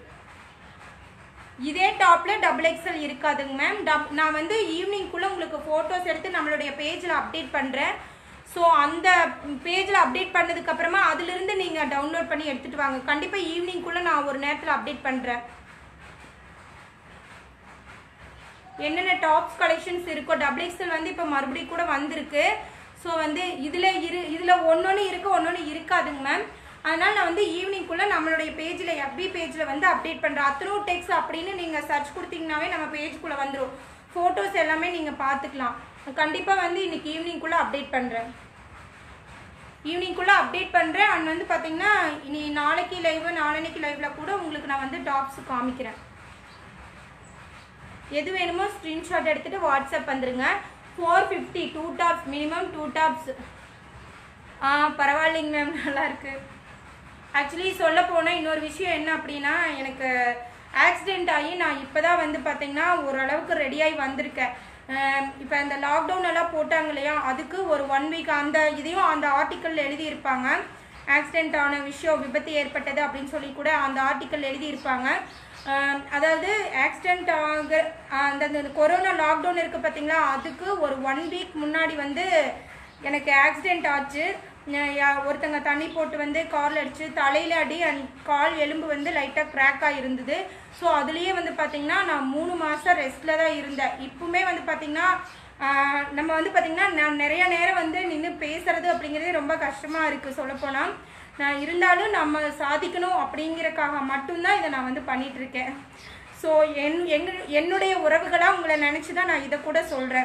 இதே டாப்ல டபுள் எக்ஸல் இருக்காதுங்க மேம் டப் நான் வந்து ஈவினிங்குள்ளே உங்களுக்கு ஃபோட்டோஸ் எடுத்து நம்மளுடைய பேஜில் அப்டேட் பண்ணுறேன் ஸோ அந்த பேஜில் அப்டேட் பண்ணதுக்கு அப்புறமா அதிலிருந்து நீங்கள் டவுன்லோட் பண்ணி எடுத்துட்டு வாங்க கண்டிப்பாக ஈவினிங்குள்ளே நான் ஒரு நேரத்தில் அப்டேட் பண்ணுறேன் என்னென்ன டாப்ஸ் கலெக்ஷன்ஸ் இருக்கோ டபுள் எக்ஸ்எல் வந்து இப்போ மறுபடியும் கூட வந்திருக்கு ஸோ வந்து இதில் இரு இதில் ஒன்னொன்று இருக்கு ஒன்னொன்று இருக்காதுங்க மேம் அதனால் நான் வந்து ஈவினிங்குள்ளே நம்மளுடைய பேஜில் FB பேஜில் வந்து அப்டேட் பண்ணுறேன் அத்ரோ டெக்ஸ் அப்படின்னு நீங்கள் சர்ச் கொடுத்தீங்கன்னாவே நம்ம பேஜுக்குள்ளே வந்துடும் ஃபோட்டோஸ் எல்லாமே நீங்கள் பார்த்துக்கலாம் கண்டிப்பாக வந்து இன்னைக்கு ஈவினிங்குள்ளே அப்டேட் பண்ணுறேன் ஈவினிங்குள்ளே அப்டேட் பண்ணுறேன் அண்ட் வந்து பார்த்தீங்கன்னா இனி நாளைக்கு லைவ் நாளன்னைக்கு லைவில் கூட உங்களுக்கு நான் வந்து டாப்ஸ் காமிக்கிறேன் எது வேணுமோ ஸ்க்ரீன்ஷாட் எடுத்துகிட்டு வாட்ஸ்அப் வந்துருங்க four fifty two tops minimum two tops ஆ பரவாயில்லைங்க மேம் நல்லா இருக்கு ஆக்சுவலி சொல்ல போனால் இன்னொரு விஷயம் என்ன அப்படின்னா எனக்கு ஆக்சிடென்ட் ஆகி நான் இப்போ தான் வந்து பார்த்தீங்கன்னா ஓரளவுக்கு ரெடியாகி வந்திருக்கேன் இப்போ இந்த லாக்டவுன் எல்லாம் போட்டாங்க இல்லையா அதுக்கு ஒரு ஒன் வீக் அந்த இதையும் அந்த ஆர்டிக்கல் எழுதியிருப்பாங்க ஆக்சிடென்ட் ஆன விஷயம் விபத்து ஏற்பட்டது அப்படின்னு சொல்லி கூட அந்த ஆர்டிக்கல் எழுதியிருப்பாங்க அஹ் அதாவது ஆக்சிடென்ட் ஆக அந்த அந்த கொரோனா லாக்டவுன் இருக்குது பார்த்தீங்களா அதுக்கு ஒரு ஒன் வீக் முன்னாடி வந்து எனக்கு ஆக்சிடென்ட் ஆச்சு நான் யா- ஒருத்தங்க தண்ணி போட்டு வந்து கால் அடிச்சு தலையில அடி அண்ட் கால் எலும்பு வந்து லைட்டாக கிராக் ஆகிருந்தது ஸோ அதுலேயே வந்து பார்த்தீங்கன்னா நான் மூணு மாதம் ரெஸ்ட்டில் தான் இருந்தேன் இப்பவுமே வந்து பார்த்தீங்கன்னா ஆஹ், நம்ம வந்து பார்த்தீங்கன்னா நான் நிறைய நேரம் வந்து நின்று பேசுறது அப்படிங்கிறதே ரொம்ப கஷ்டமாக இருக்குது சொல்லப்போனால் நான் இருந்தாலும் நம்ம சாதிக்கணும் அப்படிங்கிறக்காக மட்டும்தான் இதை நான் வந்து பண்ணிட்டு இருக்கேன் ஸோ என் எங்க என்னுடைய உறவுகளாக உங்களை நினச்சி தான் நான் இதை கூட சொல்கிறேன்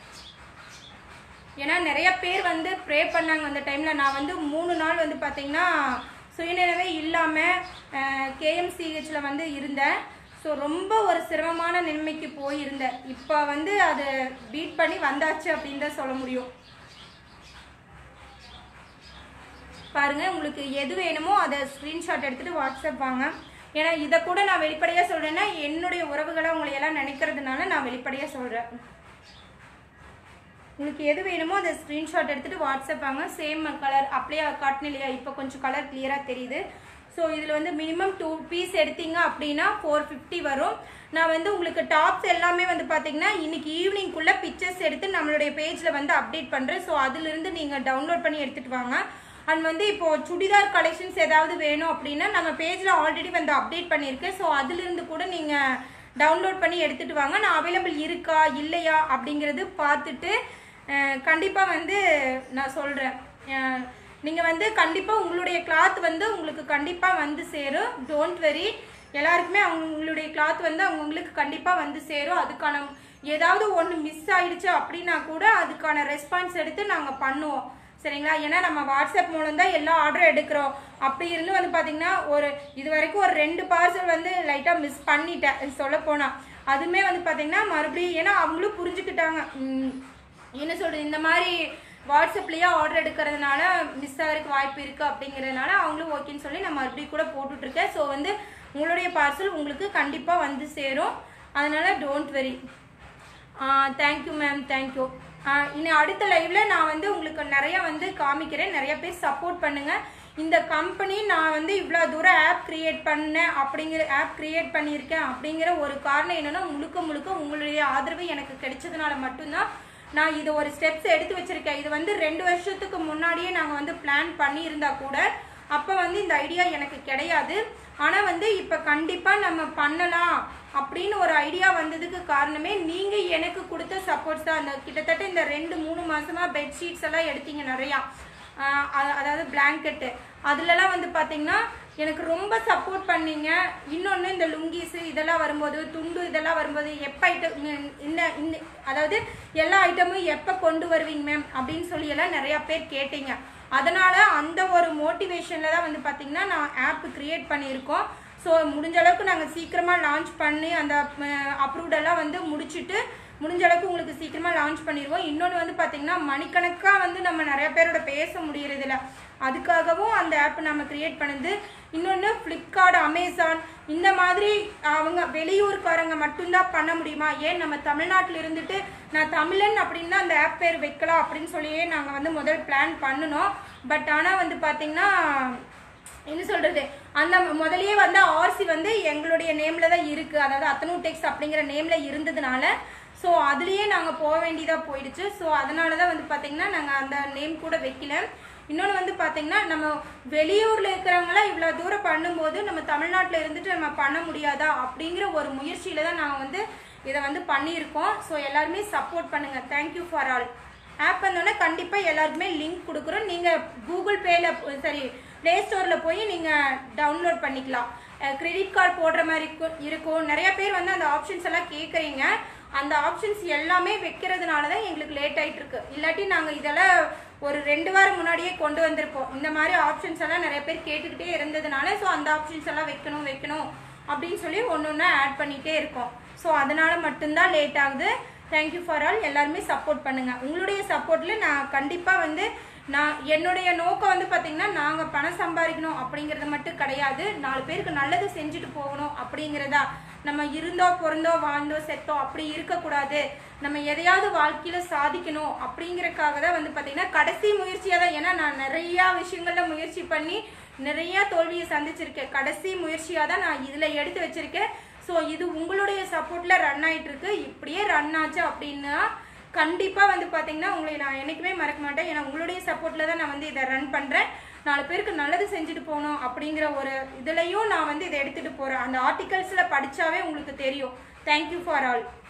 ஏன்னா நிறைய பேர் வந்து ப்ரே பண்ணாங்க அந்த டைமில் நான் வந்து மூணு நாள் வந்து பார்த்தீங்கன்னா சுயநினைவே இல்லாமல் கேஎம்சிஹெச்சில் வந்து இருந்தேன் ஸோ ரொம்ப ஒரு சிரமமான நிலைமைக்கு போயிருந்தேன் இப்போ வந்து அதை பீட் பண்ணி வந்தாச்சு அப்படின்னு தான் சொல்ல முடியும் பாருங்க உங்களுக்கு எது வேணுமோ அதை ஸ்க்ரீன்ஷாட் எடுத்துட்டு வாட்ஸ்அப் வாங்க ஏன்னா இதை கூட நான் வெளிப்படையாக சொல்கிறேன்னா என்னுடைய உறவுகளை உங்களை எல்லாம் நினைக்கிறதுனால நான் வெளிப்படையாக சொல்கிறேன் உங்களுக்கு எது வேணுமோ அதை ஸ்க்ரீன்ஷாட் எடுத்துட்டு வாட்ஸ்அப் வாங்க சேம் கலர் அப்படியே காட்டின இல்லையா இப்போ கொஞ்சம் கலர் கிளியராக தெரியுது ஸோ இதில் வந்து மினிமம் டூ பீஸ் எடுத்தீங்க அப்படின்னா ஃபோர் ஃபிஃப்டி வரும் நான் வந்து உங்களுக்கு டாப்ஸ் எல்லாமே வந்து பார்த்தீங்கன்னா இன்னைக்கு ஈவினிங்குள்ளே பிக்சர்ஸ் எடுத்து நம்மளுடைய பேஜில் வந்து அப்டேட் பண்ணுறேன் ஸோ அதிலிருந்து நீங்கள் டவுன்லோட் பண்ணி எடுத்துகிட்டு வாங்க அண்ட் வந்து இப்போ சுடிதார் கலெக்ஷன்ஸ் ஏதாவது வேணும் அப்படின்னா நம்ம பேஜில் ஆல்ரெடி வந்து அப்டேட் பண்ணியிருக்கேன் ஸோ அதிலிருந்து கூட நீங்கள் டவுன்லோட் பண்ணி எடுத்துட்டு வாங்க நான் அவைலபிள் இருக்கா இல்லையா அப்படிங்கிறது பார்த்துட்டு கண்டிப்பாக வந்து நான் சொல்கிறேன் நீங்கள் வந்து கண்டிப்பாக உங்களுடைய கிளாத் வந்து உங்களுக்கு கண்டிப்பாக வந்து சேரும் டோன்ட் வெரி எல்லாருக்குமே அவங்களுடைய கிளாத் வந்து அவங்கவுங்களுக்கு கண்டிப்பாக வந்து சேரும் அதுக்கான ஏதாவது ஒன்று மிஸ் ஆயிடுச்சு அப்படின்னா கூட அதுக்கான ரெஸ்பான்ஸ் எடுத்து நாங்கள் பண்ணுவோம் சரிங்களா ஏன்னா நம்ம வாட்ஸ்அப் மூலம் தான் எல்லா ஆர்டரும் எடுக்கிறோம் அப்படி இருந்து வந்து பார்த்தீங்கன்னா ஒரு இது வரைக்கும் ஒரு ரெண்டு பார்சல் வந்து லைட்டாக மிஸ் பண்ணிட்டேன் சொல்ல போனால் அதுவுமே வந்து பார்த்தீங்கன்னா மறுபடியும் ஏன்னா அவங்களும் புரிஞ்சுக்கிட்டாங்க ம், என்ன சொல்கிறது இந்த மாதிரி வாட்ஸ்அப்லேயே ஆர்டர் எடுக்கிறதுனால மிஸ் ஆகிறதுக்கு வாய்ப்பு இருக்குது அப்படிங்கிறதுனால அவங்களும் ஓகேன்னு சொல்லி நான் மறுபடியும் கூட போட்டுட்ருக்கேன் ஸோ வந்து உங்களுடைய பார்சல் உங்களுக்கு கண்டிப்பாக வந்து சேரும் அதனால don't very thank you ma'am thank you இனி அடுத்த லைவ்ல நான் வந்து உங்களுக்கு நிறைய வந்து காமிக்கிறேன் நிறைய பேர் சப்போர்ட் பண்ணுங்க இந்த கம்பெனி நான் வந்து இவ்வளோ தூரம் ஆப் கிரியேட் பண்ணேன் அப்படிங்கிற ஆப் கிரியேட் பண்ணியிருக்கேன் அப்படிங்கிற ஒரு காரணம் என்னன்னா முழுக்க முழுக்க உங்களுடைய ஆதரவு எனக்கு கிடைச்சதுனால மட்டும்தான் நான் இது ஒரு ஸ்டெப்ஸ் எடுத்து வச்சிருக்கேன் இது வந்து ரெண்டு வருஷத்துக்கு முன்னாடியே நாங்கள் வந்து பிளான் பண்ணியிருந்தா கூட அப்போ வந்து இந்த ஐடியா எனக்கு கிடையாது ஆனால் வந்து இப்போ கண்டிப்பாக நம்ம பண்ணலாம் அப்படின்னு ஒரு ஐடியா வந்ததுக்கு காரணமே நீங்கள் எனக்கு கொடுத்த சப்போர்ட்ஸ் தான் அந்த கிட்டத்தட்ட இந்த ரெண்டு மூணு மாசமா பெட்ஷீட்ஸ் எல்லாம் எடுத்தீங்க நிறையா ஆஹ் அ- அதாவது பிளாங்கெட்டு அதுலலாம் வந்து பார்த்தீங்கன்னா எனக்கு ரொம்ப சப்போர்ட் பண்ணீங்க இன்னொன்று இந்த லுங்கீஸு இதெல்லாம் வரும்போது துண்டு இதெல்லாம் வரும்போது எப்போ ஐட்டம் இந்த இந்த அதாவது எல்லா ஐட்டமும் எப்போ கொண்டு வருவீங்க மேம் அப்படின்னு சொல்லி எல்லாம் நிறையா பேர் கேட்டீங்க அதனால அந்த ஒரு மோட்டிவேஷனில் தான் வந்து பார்த்தீங்கன்னா நான் ஆப் கிரியேட் பண்ணியிருக்கோம் ஸோ முடிஞ்ச அளவுக்கு நாங்கள் சீக்கிரமாக லான்ச் பண்ணி அந்த அப்ரூவ்ட் எல்லாம் வந்து முடிச்சுட்டு முடிஞ்ச அளவுக்கு உங்களுக்கு சீக்கிரமாக லான்ச் பண்ணிடுவோம் இன்னொன்று வந்து பார்த்தீங்கன்னா மணிக்கணக்காக வந்து நம்ம நிறைய பேரோட பேச முடியறதில்ல அதுக்காகவும் அந்த ஆப் நம்ம கிரியேட் பண்ணுது இன்னொன்று ஃப்ளிப்கார்ட் அமேசான் இந்த மாதிரி அவங்க வெளியூர்காரங்க மட்டும்தான் பண்ண முடியுமா ஏன் நம்ம தமிழ்நாட்டில் இருந்துட்டு நான் தமிழன் அப்படின்னு தான் அந்த ஆப் பேர் வைக்கலாம் அப்படின்னு சொல்லியே நாங்கள் வந்து முதல் பிளான் பண்ணினோம் பட் ஆனால் வந்து பார்த்தீங்கன்னா என்ன சொல்றது அந்த முதல்லயே வந்து ஆர்சி வந்து எங்களுடைய நேம்ல தான் இருக்கு அதாவது அத்தனூ டெக்ஸ் அப்படிங்கிற நேம்ல இருந்ததுனால ஸோ அதுலயே நாங்க போக வேண்டியதா போயிடுச்சு ஸோ அதனால தான் வந்து பாத்தீங்கன்னா நாங்க அந்த நேம் கூட வைக்கல இன்னொன்று வந்து பாத்தீங்கன்னா நம்ம வெளியூர்ல இருக்கிறவங்களாம் இவ்வளோ தூரம் பண்ணும்போது நம்ம தமிழ்நாட்டில் இருந்துட்டு நம்ம பண்ண முடியாதா அப்படிங்கிற ஒரு முயற்சியில தான் நான் வந்து இதை வந்து பண்ணியிருக்கோம் ஸோ எல்லாருமே சப்போர்ட் பண்ணுங்க தேங்க்யூ ஃபார் ஆல் ஆப் வந்தோடனே கண்டிப்பாக எல்லாருக்குமே லிங்க் கொடுக்குறோம் நீங்கள் கூகுள் பேல சரி ப்ளே ஸ்டோரில் போய் நீங்கள் டவுன்லோட் பண்ணிக்கலாம் கிரெடிட் கார்டு போடுற மாதிரி இருக்கும்- இருக்கும் நிறைய பேர் வந்து அந்த ஆப்ஷன்ஸ் எல்லாம் கேட்குறீங்க அந்த ஆப்ஷன்ஸ் எல்லாமே வைக்கிறதுனால தான் எங்களுக்கு லேட் ஆயிட்டு இருக்கு இல்லாட்டி நாங்கள் இதெல்லாம் ஒரு ரெண்டு வாரம் முன்னாடியே கொண்டு வந்திருப்போம் இந்த மாதிரி ஆப்ஷன்ஸ் எல்லாம் நிறைய பேர் கேட்டுக்கிட்டே இருந்ததுனால ஸோ அந்த ஆப்ஷன்ஸ் எல்லாம் வைக்கணும் வைக்கணும் அப்படின்னு சொல்லி ஒன்று ஒன்று ஆட் பண்ணிகிட்டே இருக்கோம் ஸோ அதனால மட்டும்தான் லேட் ஆகுது தேங்க்யூ ஃபார் ஆல் எல்லாருமே சப்போர்ட் பண்ணுங்க உங்களுடைய சப்போர்ட்ல நான் கண்டிப்பாக வந்து நான் என்னுடைய நோக்கம் வந்து பார்த்தீங்கன்னா நாங்கள் பணம் சம்பாதிக்கணும் அப்படிங்கிறது மட்டும் கிடையாது நாலு பேருக்கு நல்லது செஞ்சுட்டு போகணும் அப்படிங்கிறதா நம்ம இருந்தோ பிறந்தோ வாழ்ந்தோ செத்தோ அப்படி இருக்கக்கூடாது நம்ம எதையாவது வாழ்க்கையில சாதிக்கணும் அப்படிங்கறக்காக தான் வந்து பார்த்தீங்கன்னா கடைசி முயற்சியாக தான் ஏன்னா நான் நிறையா விஷயங்கள்ல முயற்சி பண்ணி நிறைய தோல்வியை சந்திச்சிருக்கேன் கடைசி முயற்சியாக தான் நான் இதில் எடுத்து வச்சிருக்கேன் ஸோ இது உங்களுடைய சப்போர்ட்டில் ரன் ஆயிட்டு இருக்கு இப்படியே ரன் ஆச்சு அப்படின்னா கண்டிப்பாக வந்து பார்த்தீங்கன்னா உங்களை நான் என்றைக்குமே மறக்க மாட்டேன் ஏன்னா உங்களுடைய சப்போர்ட்டில் தான் நான் வந்து இதை ரன் பண்ணுறேன் நாலு பேருக்கு நல்லது செஞ்சுட்டு போகணும் அப்படிங்கிற ஒரு இதுலையும் நான் வந்து இதை எடுத்துகிட்டு போகிறேன் அந்த ஆர்டிகல்ஸில் படித்தாவே உங்களுக்கு தெரியும் தேங்க்யூ ஃபார் ஆல்